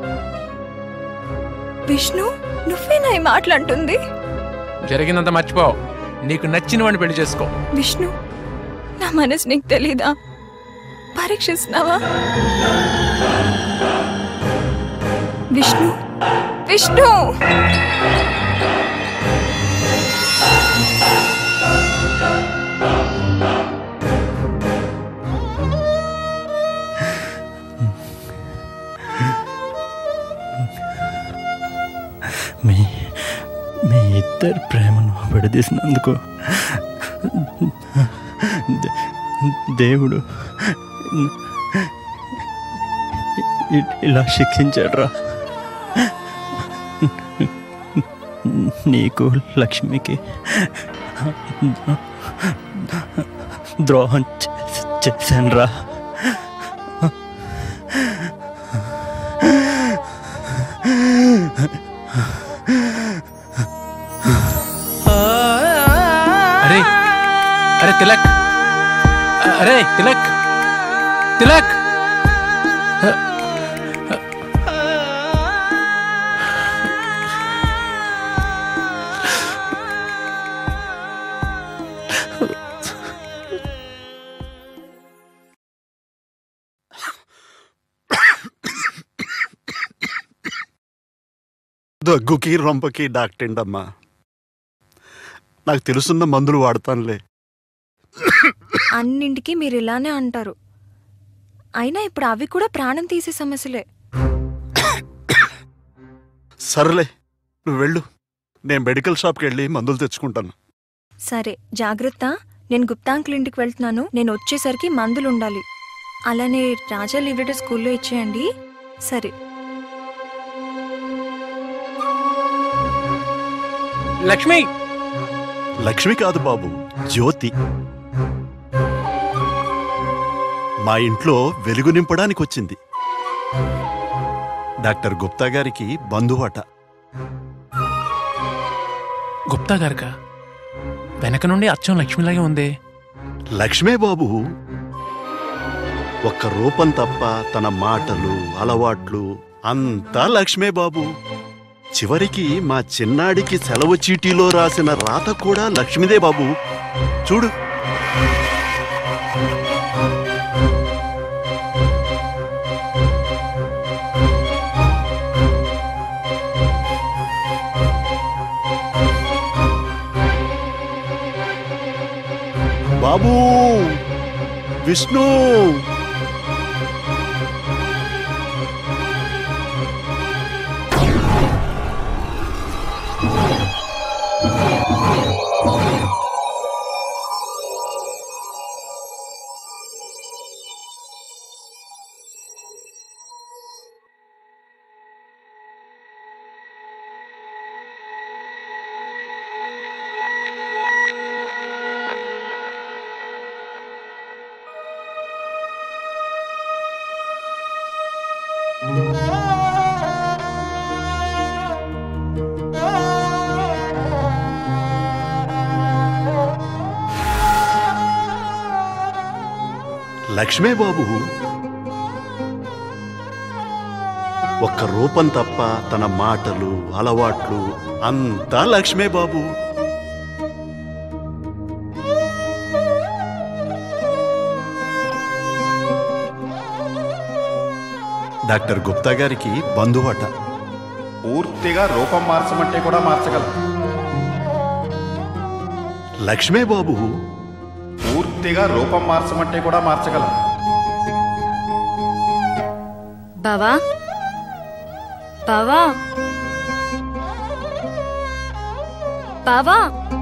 విష్ణు నువ్వేనా ఈ మాటలంటుంది జరిగినంత మర్చిపో నీకు నచ్చిన వాడిని పెళ్లి చేసుకో విష్ణు నా మనసు నీకు తెలీదా పరీక్షిస్తున్నావా విష్ణు విష్ణు మీ మీ ఇద్దరి ప్రేమను విడదీసినందుకు దే- దేవుడు ఇ- ఇలా శిక్షించాడ్రా నీకు లక్ష్మికి ద్రోహం చేశాను రా అరే అరే తిలక్ అరే తిలక్ తిలక్ దగ్గుకి రొంపకి డాక్టేంటమ్మా నాకు తెలుసున్న మందులు వాడతానులే అన్నింటికి మీరు ఇలానే అంటారు అయినా ఇప్పుడు అవి కూడా ప్రాణం తీసే సమస్యలే సర్లే నువ్వు వెళ్ళు నేను మెడికల్ షాప్కి వెళ్ళి మందులు తెచ్చుకుంటాను సరే జాగ్రత్త నేను గుప్తా అంకుల్ ఇంటికి వెళ్తున్నాను నేను వచ్చేసరికి మందులు ఉండాలి అలానే రాజా లీవ్ లెటర్ స్కూల్లో ఇచ్చేయండి సరే లక్ష్మి లక్ష్మి కాదు బాబు జ్యోతి మా ఇంట్లో వెలుగు నింపడానికి వచ్చింది డాక్టర్ గుప్తా గారికి బంధువట గుప్తా గారికా వెనక నుండి అచ్చం లక్ష్మిలాగే ఉంది లక్ష్మే బాబు ఒక్క రూపం తప్ప తన మాటలు అలవాట్లు అంతా లక్ష్మే బాబు చివరికి మా చిన్నాడికి సెలవు చీటీలో రాసిన రాత కూడా లక్ష్మిదే బాబు చూడు బాబూ విష్ణు లక్ష్మే బాబు ఒక్క రూపం తప్ప తన మాటలు అలవాట్లు అంతా లక్ష్మే బాబు డాక్టర్ గుప్తా గారికి బంధువట పూర్తిగా రూపం మార్చమంటే కూడా మార్చగలం లక్ష్మే బాబు పూర్తిగా రూపం మార్చమంటే కూడా మార్చగలం బావా బావా బావా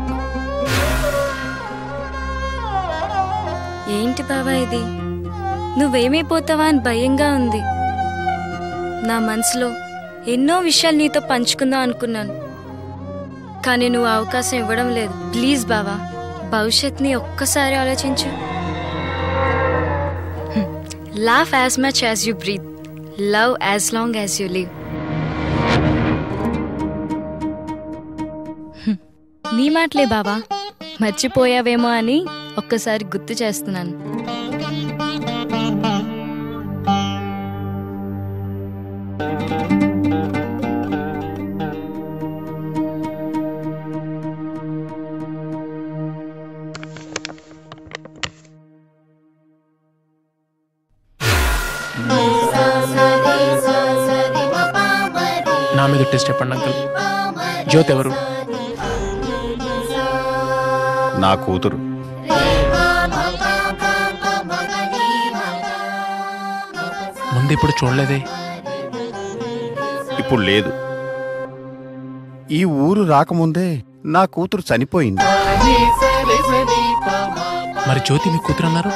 ఏంటి బావా ఇది నువ్వేమైపోతావా అని భయంగా ఉంది నా మనసులో ఎన్నో విషయాలు నీతో పంచుకుందాం అనుకున్నాను కానీ నువ్వు అవకాశం ఇవ్వడం లేదు ప్లీజ్ బావా భవిష్యత్ని ఒక్కసారి ఆలోచించు laugh as much as you breathe love as long as you live నీ మాటలే బావా మర్చిపోయావేమో అని ఒక్కసారి గుర్తు చేస్తున్నాను నా మీద టెస్ట్ చెప్పండి అంకుల్ జ్యోతి ఎవరు నా కూతురు ముందు ఇప్పుడు చూడలేదే ఇప్పుడు లేదు ఈ ఊరు రాకముందే నా కూతురు చనిపోయింది మరి జ్యోతి మీ కూతురు అన్నారు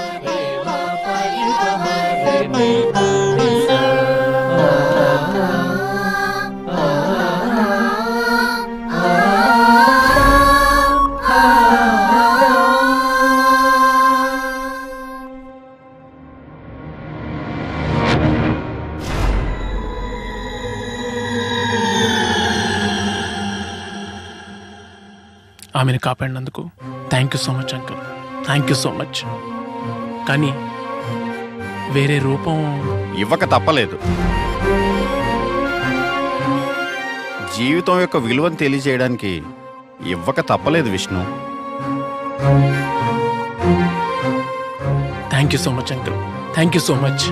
ఆమెను కాపాడినందుకు thank you so much uncle thank you so much కానీ వేరే రూపం ఇవ్వక తప్పలేదు జీవితం యొక్క విలువను తెలియజేయడానికి ఇవ్వక తప్పలేదు Vishnu thank you so much uncle thank you so much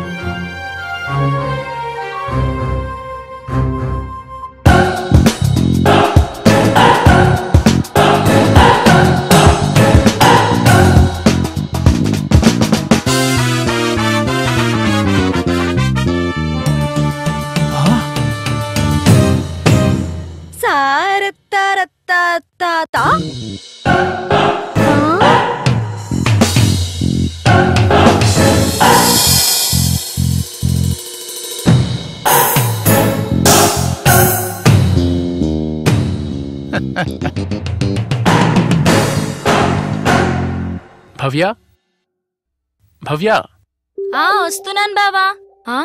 సారత్తారత్తాతా భవ్య భవ్య ఆ వస్తున్నాను బావా ఆ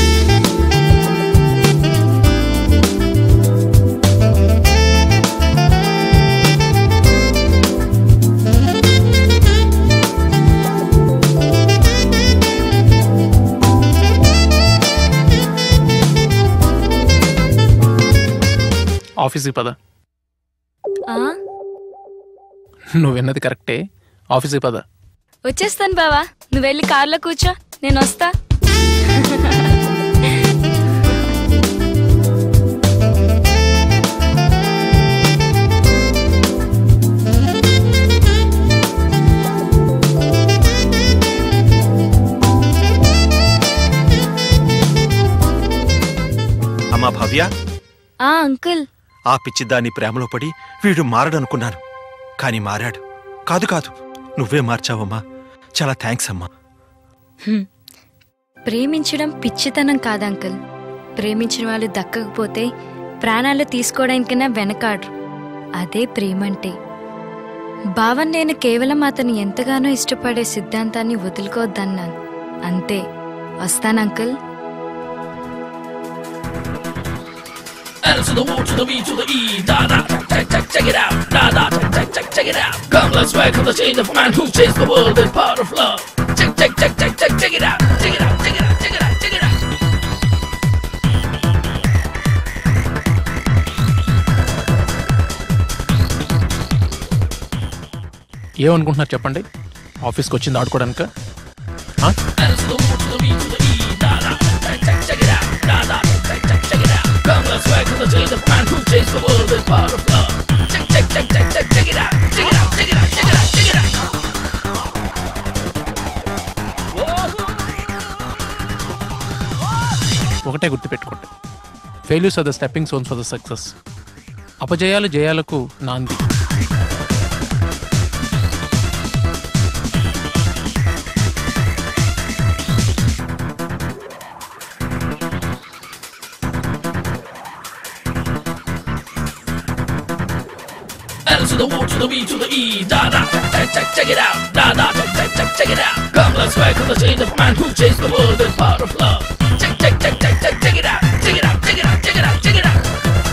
ఆఫీస్కి పద ఆ నువ్వు విన్నది కరెక్టే ఆఫీస్కి పద వచ్చేస్తాను బావా నువ్వు వెళ్ళి కార్లో కూర్చో నేను వస్తా అమ్మా భవ్య ఆ అంకుల్ ఆ పిచ్చిదాన్ని ప్రేమలో పడి వీడు మారడనుకున్నాను కానీ మారాడు కాదు కాదు నువ్వే మార్చావమ్మా చాలా థ్యాంక్స్ అమ్మా హ్మ్. ప్రేమించడం పిచ్చితనం కాదు అంకుల్ ప్రేమించిన వాళ్ళు దక్కకపోతే ప్రాణాలు తీసుకోవడానికైనా వెనకాడరు అదే ప్రేమంటే భావన్ నేను కేవలం అతను ఎంతగానో ఇష్టపడే సిద్ధాంతాన్ని వదులుకోవద్దన్నాను అంతే వస్తాను uncle L to the O to the V to the E, da da, check check check it out, da da, check check check check it out. Come, let's welcome the change of a man who changed the world with power of love. Check check check check check check it out, check it out, check it out, check it out, check it out. ఏమనుకుంటున్నారు చెప్పండి ఆఫీస్కి వచ్చింది ఆడుకోవడానిక L to the O to the V to the E, da da, check check check it out. Da da, check check check it out. Come let's welcome the change of man who changed the world with power of love. Check check check check check check it out. Check it out, check it out, check it out, check it out. ఒకటే గుర్తుపెట్టుకోండి failures are the stepping stones for the success అపజయాలు జయాలకు నాంది L to the O to the B to the E. Da da, check check check it out. Da da, check check check check it out. Come let's welcome the change of man who changed the world with power of love. Check check check check check check it out. Check it out, check it out, check it out, check it out.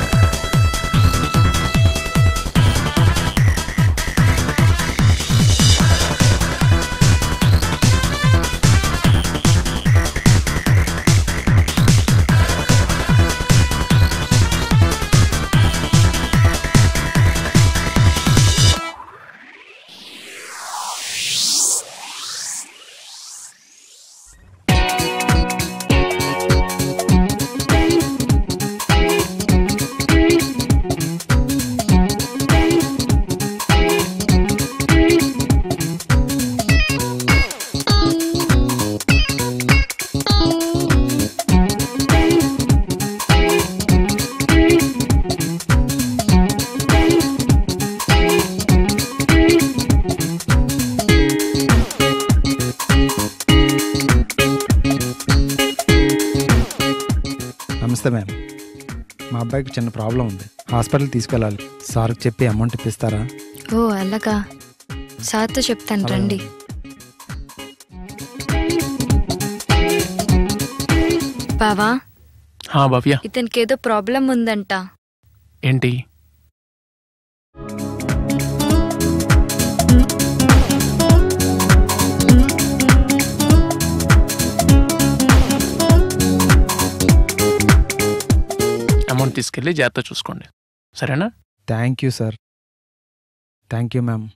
నమస్తే ma'am మా అబ్బాయికి చిన్న problem ఉంది hospital తీసుకెళ్ళాలి సార్కి చెప్పి amount ఇప్పిస్తారా ఓ అలాగా సార్తో చెప్తాను రండి బావా హా భవ్య ఇతనికి ఏదో ప్రాబ్లం ఉందంట ఏంటి అమౌంట్ తీసుకెళ్ళి జాగ్రత్త చూసుకోండి సరేనా thank you sir thank you ma'am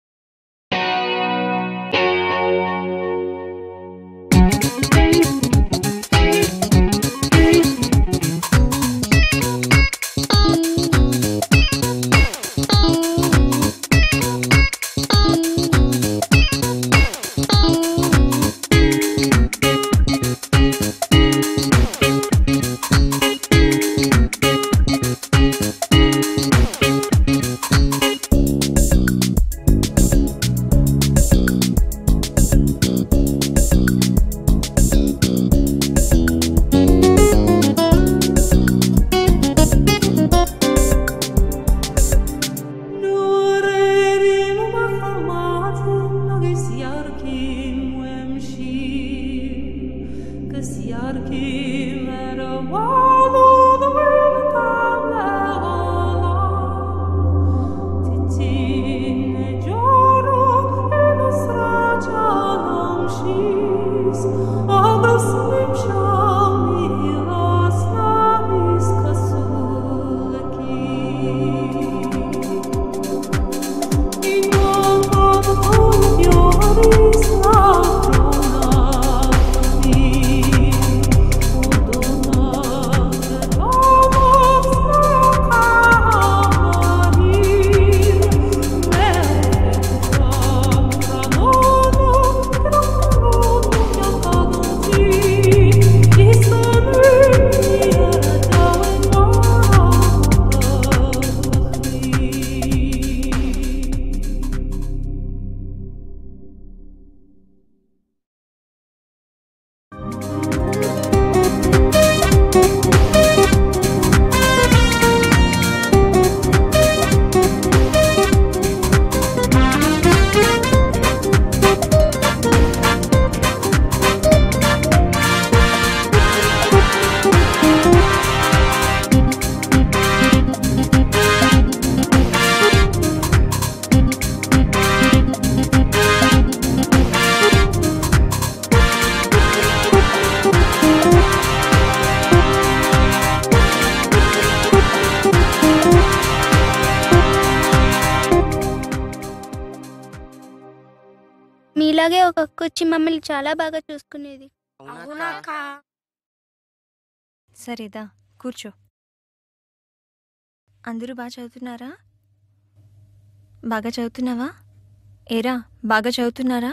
మీలాగే ఒక అక్క వచ్చి మమ్మల్ని చాలా బాగా చూసుకునేది అవునక్క సరేదా కూర్చో అందరూ బాగా చదువుతున్నారా బాగా చదువుతున్నావా ఏరా బాగా చదువుతున్నారా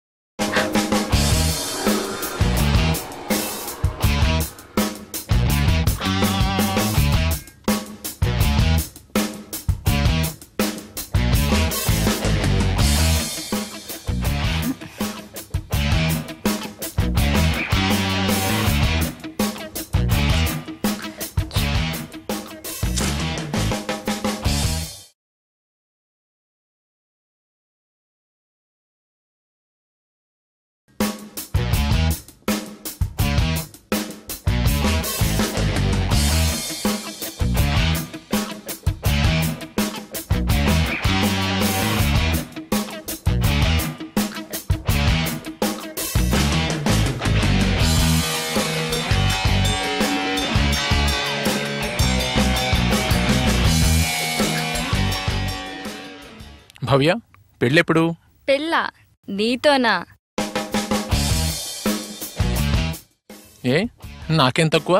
భవ్య పెళ్ళెప్పుడు పెళ్ళ నీతోనా ఏ నాకేం తక్కువ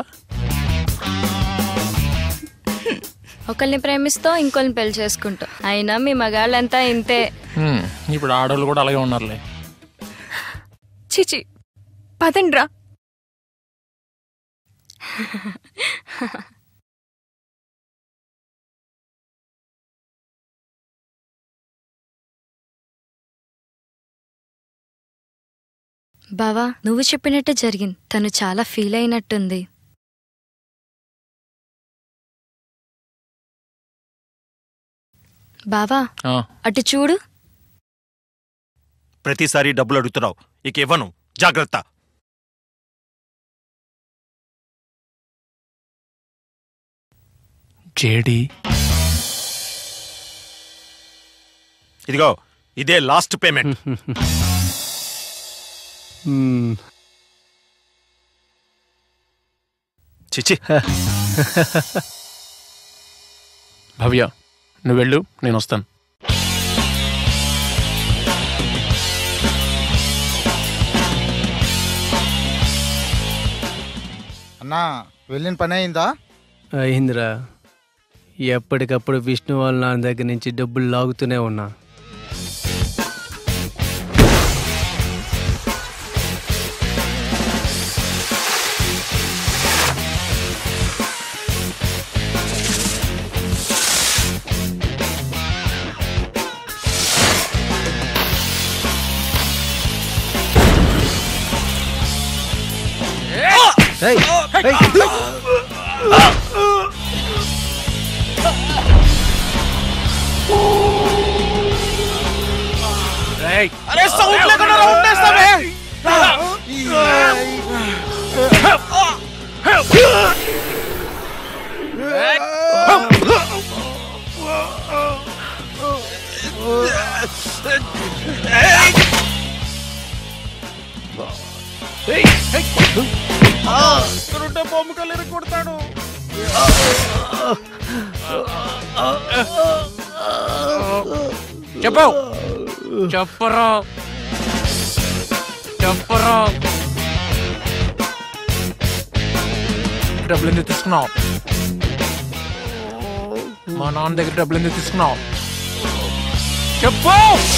ఒకరిని ప్రేమిస్తావు ఇంకొకరిని పెళ్లి చేసుకుంటావు అయినా మీ మగాళ్ళంతా ఇంతే హ్మ్, ఇప్పుడు ఆడవాళ్ళు కూడా అలాగే ఉన్నారులే చిచి పదండ్రా బావా నువ్వు చెప్పినట్టే జరిగింది తను చాలా ఫీల్ అయినట్టుంది బావా ఆ. అటు చూడు ప్రతిసారి డబ్బులు అడుగుతున్నావు ఇక ఇవ్వను జాగ్రత్త జేడి ఇదిగో ఇదే లాస్ట్ పేమెంట్ చిచి భవ్య నువ్వు వెళ్ళు నేను వస్తాను అన్నా వెళ్ళిన పని అయిందా అయిందిరా ఎప్పటికప్పుడు విష్ణు వాళ్ళ నాన్న దగ్గర నుంచి డబ్బులు లాగుతూనే ఉన్నా ఏయ్, ఏయ్. అరే సౌండ్ లేకుండా ఉండేస్తావే ఇక్కడుంటే బొమ్మ కల్లు కొడతాడు చెప్పు చెప్పరా చెప్పరా డబ్బులు ఎందుకు తీసుకున్నావు మా నాన్న దగ్గర డబ్బులు ఎందుకు తీసుకున్నావు చెప్పు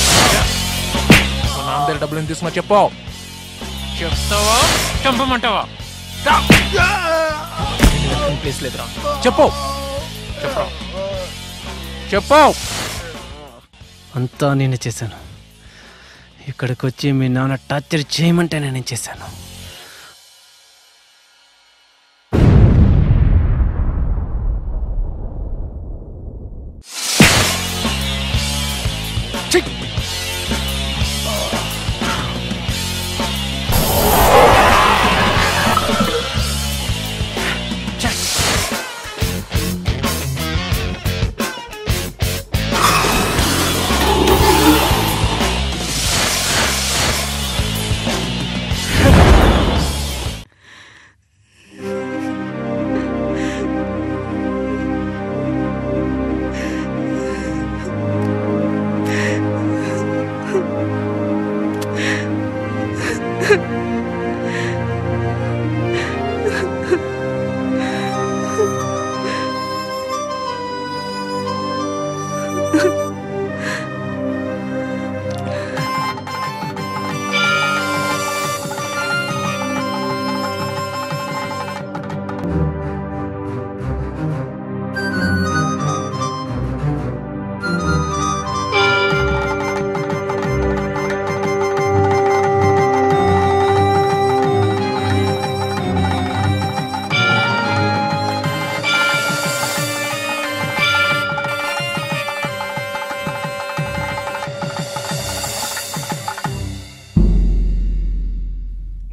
మా నాన్న దగ్గర డబ్బులు ఎందుకు తీసుకున్నావు చెప్పు చెప్తావా చంపమంటావా ప్లేస్ లేదురా చెప్పు చెప్పరా చెప్పు అంతా నేను చేశాను ఇక్కడికి వచ్చి మీ నాన్న టార్చర్ చేయమంటే నేను చేశాను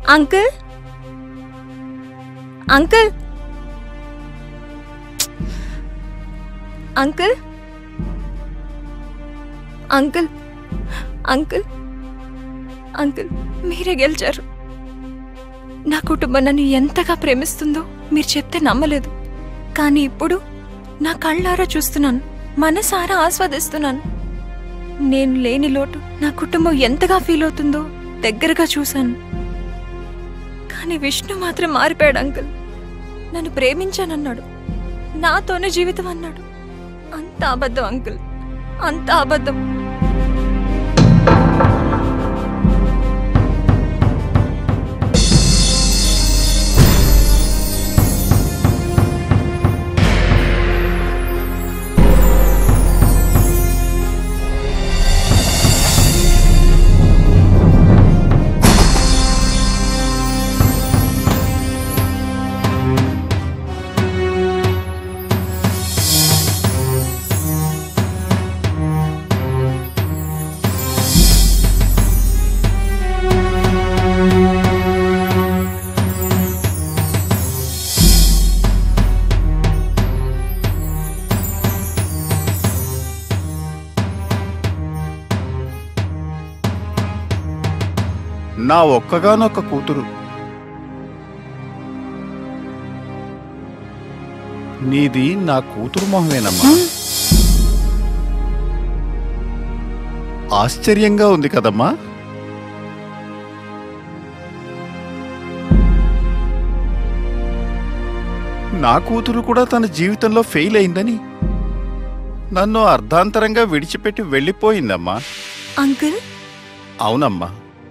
uncle uncle uncle uncle uncle uncle మీరే గెలిచారు నా కుటుంబం నన్ను ఎంతగా ప్రేమిస్తుందో మీరు చెప్తే నమ్మలేదు కానీ ఇప్పుడు నా కళ్ళారా చూస్తున్నాను మనసారా ఆస్వాదిస్తున్నాను నేను లేని లోటు నా కుటుంబం ఎంతగా ఫీల్ అవుతుందో దగ్గరగా చూశాను కానీ విష్ణు మాత్రం మారిపోయాడు అంకుల్ నన్ను ప్రేమించానన్నాడు నాతోనే జీవితం అన్నాడు అంత అబద్ధం అంకుల్ అంత అబద్ధం నా ఒక్కగానొక్క కూతురు నీది నా కూతురు మొహమేనమ్మా ఆశ్చర్యంగా ఉంది కదమ్మా నా కూతురు కూడా తన జీవితంలో ఫెయిల్ అయిందని నన్ను అర్ధాంతరంగా విడిచిపెట్టి వెళ్ళిపోయిందమ్మా అంకుల్ అవునమ్మా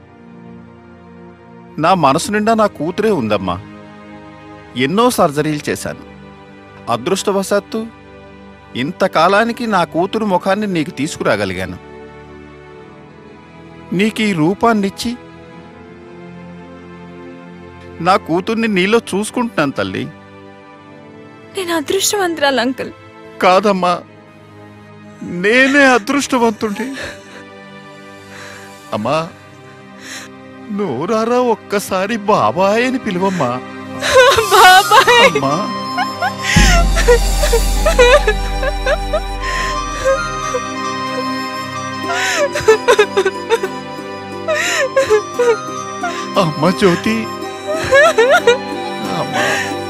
నా మనసు నిండా నా కూతురే ఉందమ్మా ఎన్నో సర్జరీలు చేశాను అదృష్టవశాత్తు ఇంతకాలానికి నా కూతురు ముఖాన్ని నీకు తీసుకురాగలిగాను నీకు ఈ రూపాన్నిచ్చి నా కూతుర్ని నీలో చూసుకుంటున్నాను తల్లి నేను అదృష్టవంతురాలు అంకుల్ కాదమ్మా నేనే అదృష్టవంతుడి అమ్మా నోరారా ఒక్కసారి బాబాయ్ అని పిలువమ్మా బాబాయ్ అమ్మా అమ్మ జ్యోతి అమ్మా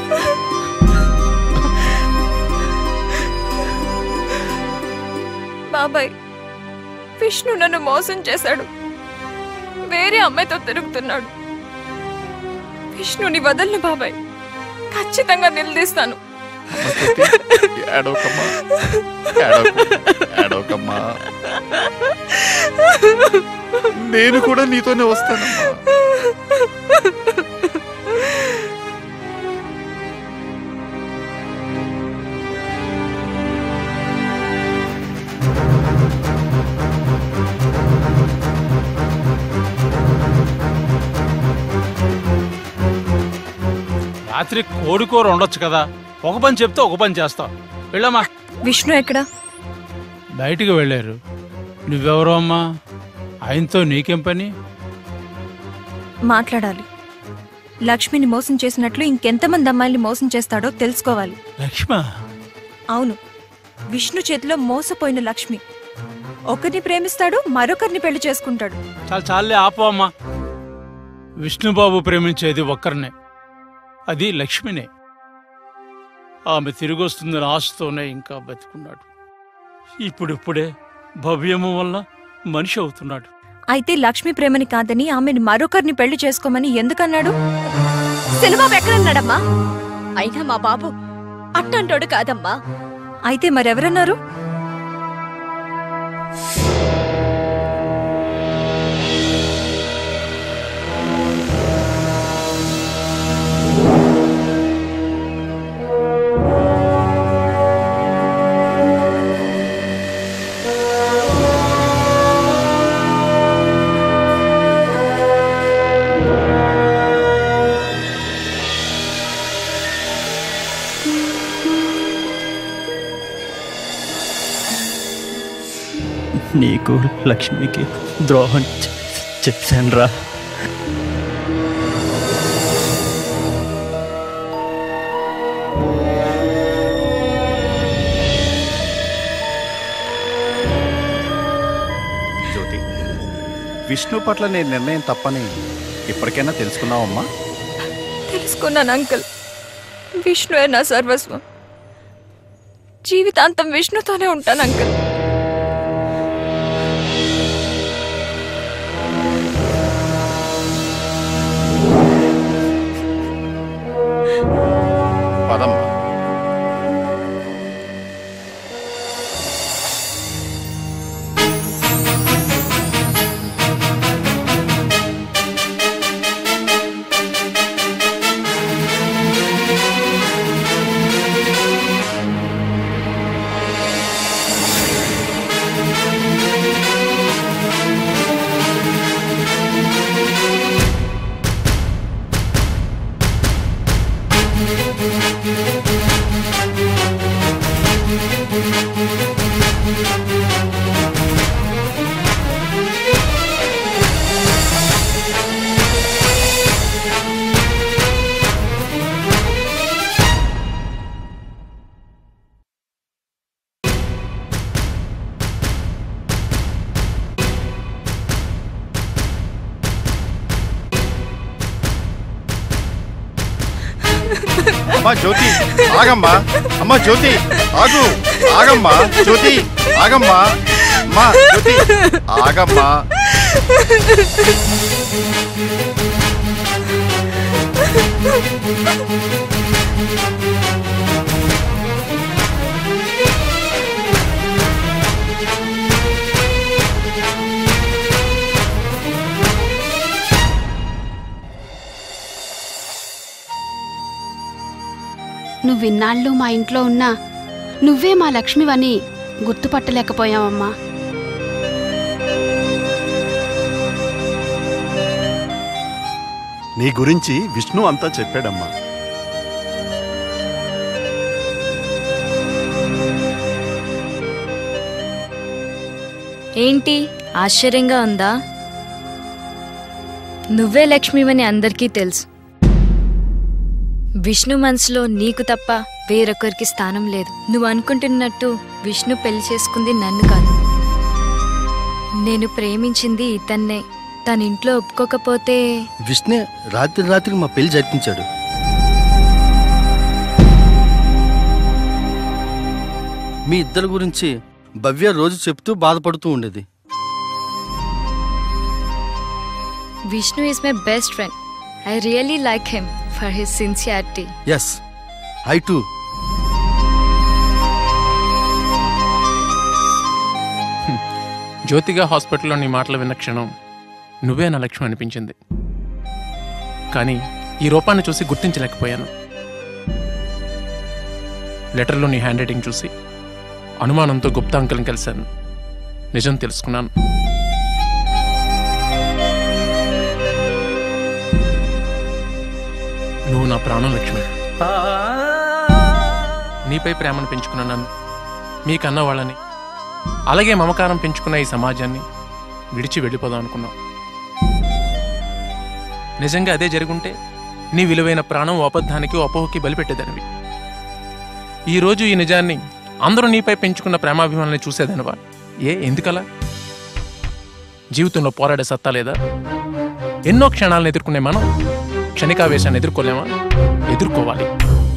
బాబాయ్ విష్ణు నన్ను మోసం చేశాడు వేరే అమ్మాయితో తిరుగుతున్నాడు విష్ణుని వదలను బాబాయ్ ఖచ్చితంగా నిలదీస్తాను ఏడవకమ్మా ఏడవకు, ఏడవకమ్మా నేను కూడా నీతోనే వస్తానమ్మా రాత్రి కోడికూర ఉండొచ్చు కదా ఒక పని చెప్తే ఒక పని చేస్తావు వెళ్ళమ్మా విష్ణు ఎక్కడా బయటికి వెళ్ళారు నువ్వెవరో అమ్మా ఆయనతో నీకేం పని మాట్లాడాలి లక్ష్మిని మోసం చేసినట్లు ఇంకెంతమంది అమ్మాయిల్ని మోసం చేస్తాడో తెలుసుకోవాలి లక్ష్మ అవును విష్ణు చేతిలో మోసపోయిన లక్ష్మి ఒకరిని ప్రేమిస్తాడు మరొకరిని పెళ్లి చేసుకుంటాడు చాలా చాలే ఆపు అమ్మా విష్ణుబాబు ప్రేమించేది ఒక్కరినే అది లక్ష్మినే ఆమె తిరిగి వస్తుందని ఆశతోనే ఇంకా బతికున్నాడు ఇప్పుడిప్పుడే భవ్యము వల్ల మనిషి అవుతున్నాడు అయితే లక్ష్మి ప్రేమని కాదని ఆమెను మరొకరిని పెళ్లి చేసుకోమని ఎందుకన్నాడు సినిమా ఎక్కడన్నాడమ్మా అయినా మా బాబు అట్టంటోడు కాదమ్మా అయితే మరెవరన్నారు నీకు లక్ష్మికి ద్రోహం చేశాను రా విష్ణు పట్ల నీ నిర్ణయం తప్పని ఇప్పటికైనా తెలుసుకున్నావమ్మా తెలుసుకున్నాను అంకుల్ విష్ణువే నా సర్వస్వం జీవితాంతం విష్ణుతోనే ఉంటాను అంకుల్ పదమ్మా అమ్మా జ్యోతి ఆగమ్మా అమ్మా జ్యోతి ఆగు ఆగమ్మా జ్యోతి ఆగమ్మా అమ్మా జ్యోతి ఆగమ్మా నువ్విన్నాళ్ళు మా ఇంట్లో ఉన్నా నువ్వే మా లక్ష్మివని గుర్తుపట్టలేకపోయావమ్మా నీ గురించి విష్ణు అంతా చెప్పాడమ్మా ఏంటి ఆశ్చర్యంగా ఉందా నువ్వే లక్ష్మివని అందరికీ తెలుసు విష్ణు మనసులో నీకు తప్ప వేరొకరికి స్థానం లేదు నువ్వు అనుకుంటున్నట్టు విష్ణు పెళ్లి చేసుకుంది నన్ను కాదు నేను ప్రేమించింది ఇతన్నే తన ఇంట్లో ఒప్పుకోకపోతే విష్ణే రాత్రి రాత్రి మా పెళ్లి జరిపించాడు మీ ఇద్దరి గురించి భవ్య రోజు చెప్తూ బాధపడుతూ ఉండేది Vishnu is my best friend I really like him for his sincerity yes I too జ్యోతిగా హాస్పిటల్లో నీ మాటలు విన్న క్షణం నువ్వే నా లక్ష్యం అనిపించింది కానీ ఈ రూపాన్ని చూసి గుర్తించలేకపోయాను లెటర్లో నీ హ్యాండ్ రైటింగ్ చూసి అనుమానంతో గుప్తా అంకుల్ని కలిశాను నిజం తెలుసుకున్నాను నువ్వు నా ప్రాణం లక్ష్మి నీపై ప్రేమను పెంచుకున్న నన్ను మీకన్న వాళ్ళని అలాగే మమకారం పెంచుకున్న ఈ సమాజాన్ని విడిచి వెళ్ళిపోదాం అనుకున్నాం నిజంగా అదే జరుగుంటే నీ విలువైన ప్రాణం అబద్ధానికి అపోహకి బలిపెట్టేదనివి ఈరోజు ఈ నిజాన్ని అందరూ నీపై పెంచుకున్న ప్రేమాభిమానాన్ని చూసేదనివా ఏ ఎందుకలా జీవితంలో పోరాడే సత్తా లేదా ఎన్నో క్షణాలను ఎదుర్కొనే మనం క్షణికావేశాన్ని ఎదుర్కోలేమా ఎదుర్కోవాలి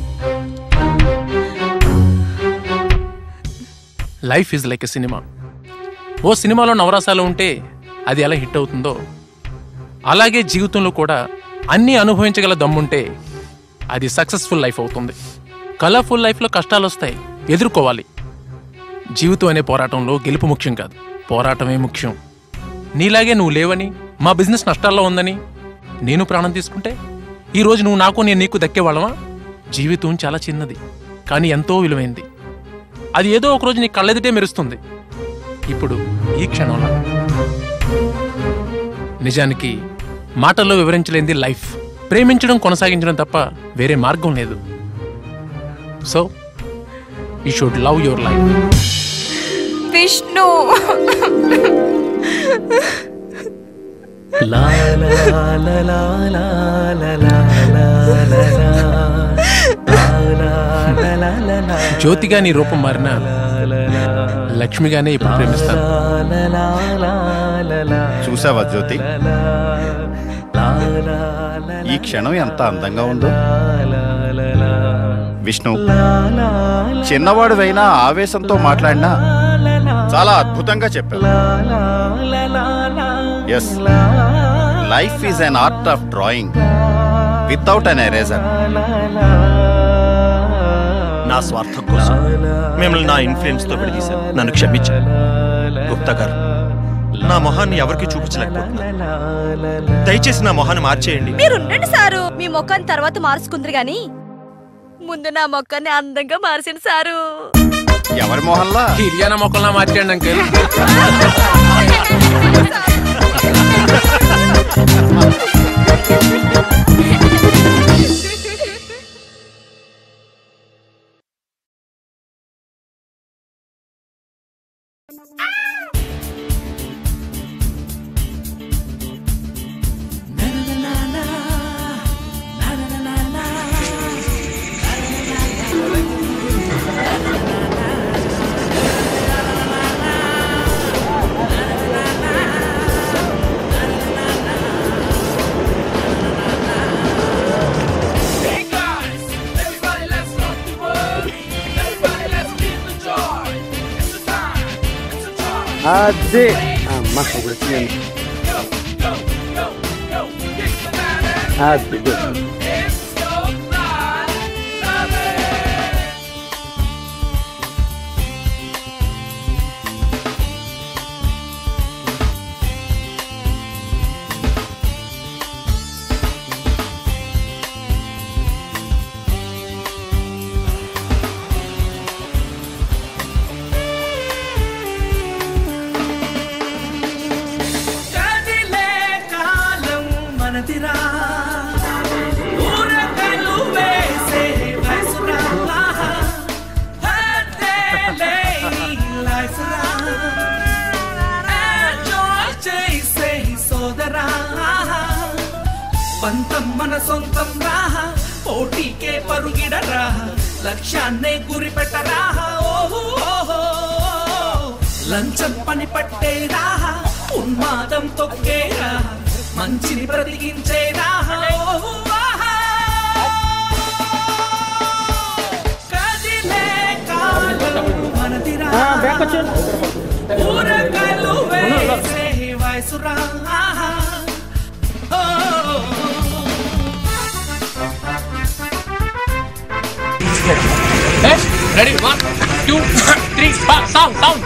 life is like a cinema ఓ సినిమాలో నవరసాలు ఉంటే అది ఎలా హిట్ అవుతుందో అలాగే జీవితంలో కూడా అన్నీ అనుభవించగల దమ్ముంటే అది సక్సెస్ఫుల్ లైఫ్ అవుతుంది కలర్ఫుల్ లైఫ్లో కష్టాలు వస్తాయి ఎదుర్కోవాలి జీవితం అనే పోరాటంలో గెలుపు ముఖ్యం కాదు పోరాటమే ముఖ్యం నీలాగే నువ్వు లేవని మా బిజినెస్ నష్టాల్లో ఉందని నేను ప్రాణం తీసుకుంటే ఈ రోజు నువ్వు నాకు నేను నీకు దక్కేవాళ్ళమా జీవితం చాలా చిన్నది కానీ ఎంతో విలువైంది అది ఏదో ఒక రోజు నీ కళ్ళెదిటే మెరుస్తుంది ఇప్పుడు ఈ క్షణంలో నిజానికి మాటల్లో వివరించలేనిది లైఫ్ ప్రేమించడం కొనసాగించడం తప్ప వేరే మార్గం లేదు so you should love your life Vishnu లా లా లా లా లా లా లా లా లా లా. లా లా లా లా లా లా. జ్యోతిగా నీ రూపం మారిన లక్ష్మిగానే ఇప్పుడు ప్రేమిస్తాను చూసావా జ్యోతి ఈ క్షణం ఎంత అందంగా ఉందో విష్ణు చిన్నవాడువైనా ఆవేశంతో మాట్లాడినా చాలా అద్భుతంగా చెప్పావు yes life is an art of drawing without an eraser నా స్వార్థం కోసం మిమ్మల్ని నా ఇన్ఫ్లుయెన్స్ తో విడదీశాను నన్ను క్షమించాను గుప్తా గారు నా మొహాన్ని ఎవరికి చూపించలేకపోతున్నా దయచేసి నా మొహాన్ని మార్చేయండి మీరు ఉండండి సారు మీ మొక్కని తర్వాత మార్చుకుందరు గాని ముందు నా మొక్కని అందంగా మార్చింది సారు ఎవరి మొహల్లా ఇలియానా మొక్కల్లా మార్చేయండి అంకుల్ అదే అమ్మ ఇప్పుడు వచ్చింది అది కదిలే కాలం మనదిరా ఊరకలు వేసే వయసురా హద్దేలే లైఫ్రా ఎంజాయ్ చేసే సోదరా పంతం మన సొంతం రా పోటీకే పరుగిడరా లక్ష్యాన్నే గురి పెట్టరా ఓహో ఓహో లంచం పని పట్టేరా ఉన్మాదం తొక్కేరా మంచిని బ్రతికించేరా ఓహో ఆహా. కదిలే కాలం మనదిరా ఊరకాయలు వేసే వయసురా ఆహా. Oh ready one two three sound sound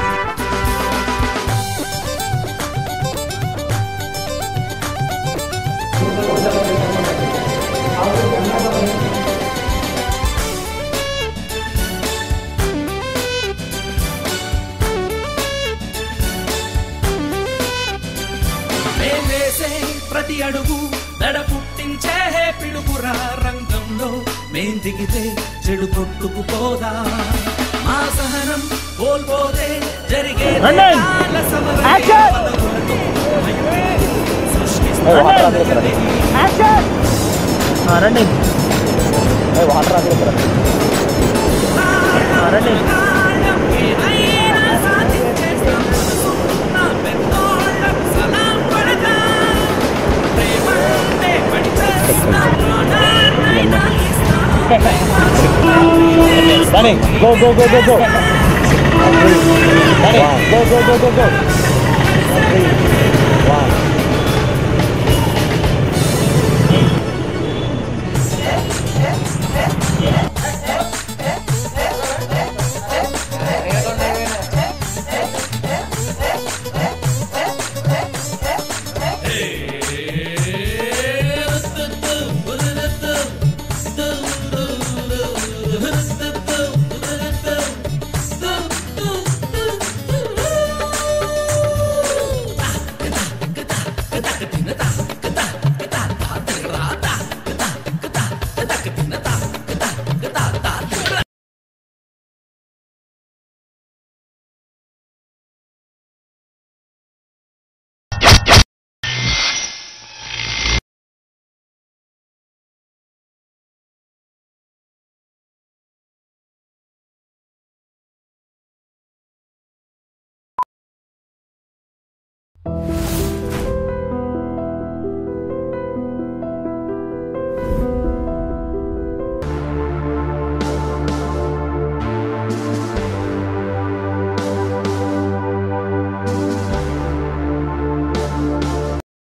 మేమేసే ప్రతి అడుగు దడ పుట్టించే పిడుగురా రంగంలో మేం దిగితే చెడు కొట్టుకుపోదా మా సహనం కోల్పోతే జరిగే రండి. నేరాల సమరమే యాక్షన్. పదవులతో భయమే రండి. సృష్టిస్తున్న రండి వాటర్ రండి ఏదైనా సాధించేస్తాం మనసున్న పెద్దోళ్ళం సలాం పడతా ప్రేమంటే పడి చేస్తాం ప్రాణాన్నైనా ఇస్తాం Danny, go, go, go, go, go. Danny, go, go, go, go, go.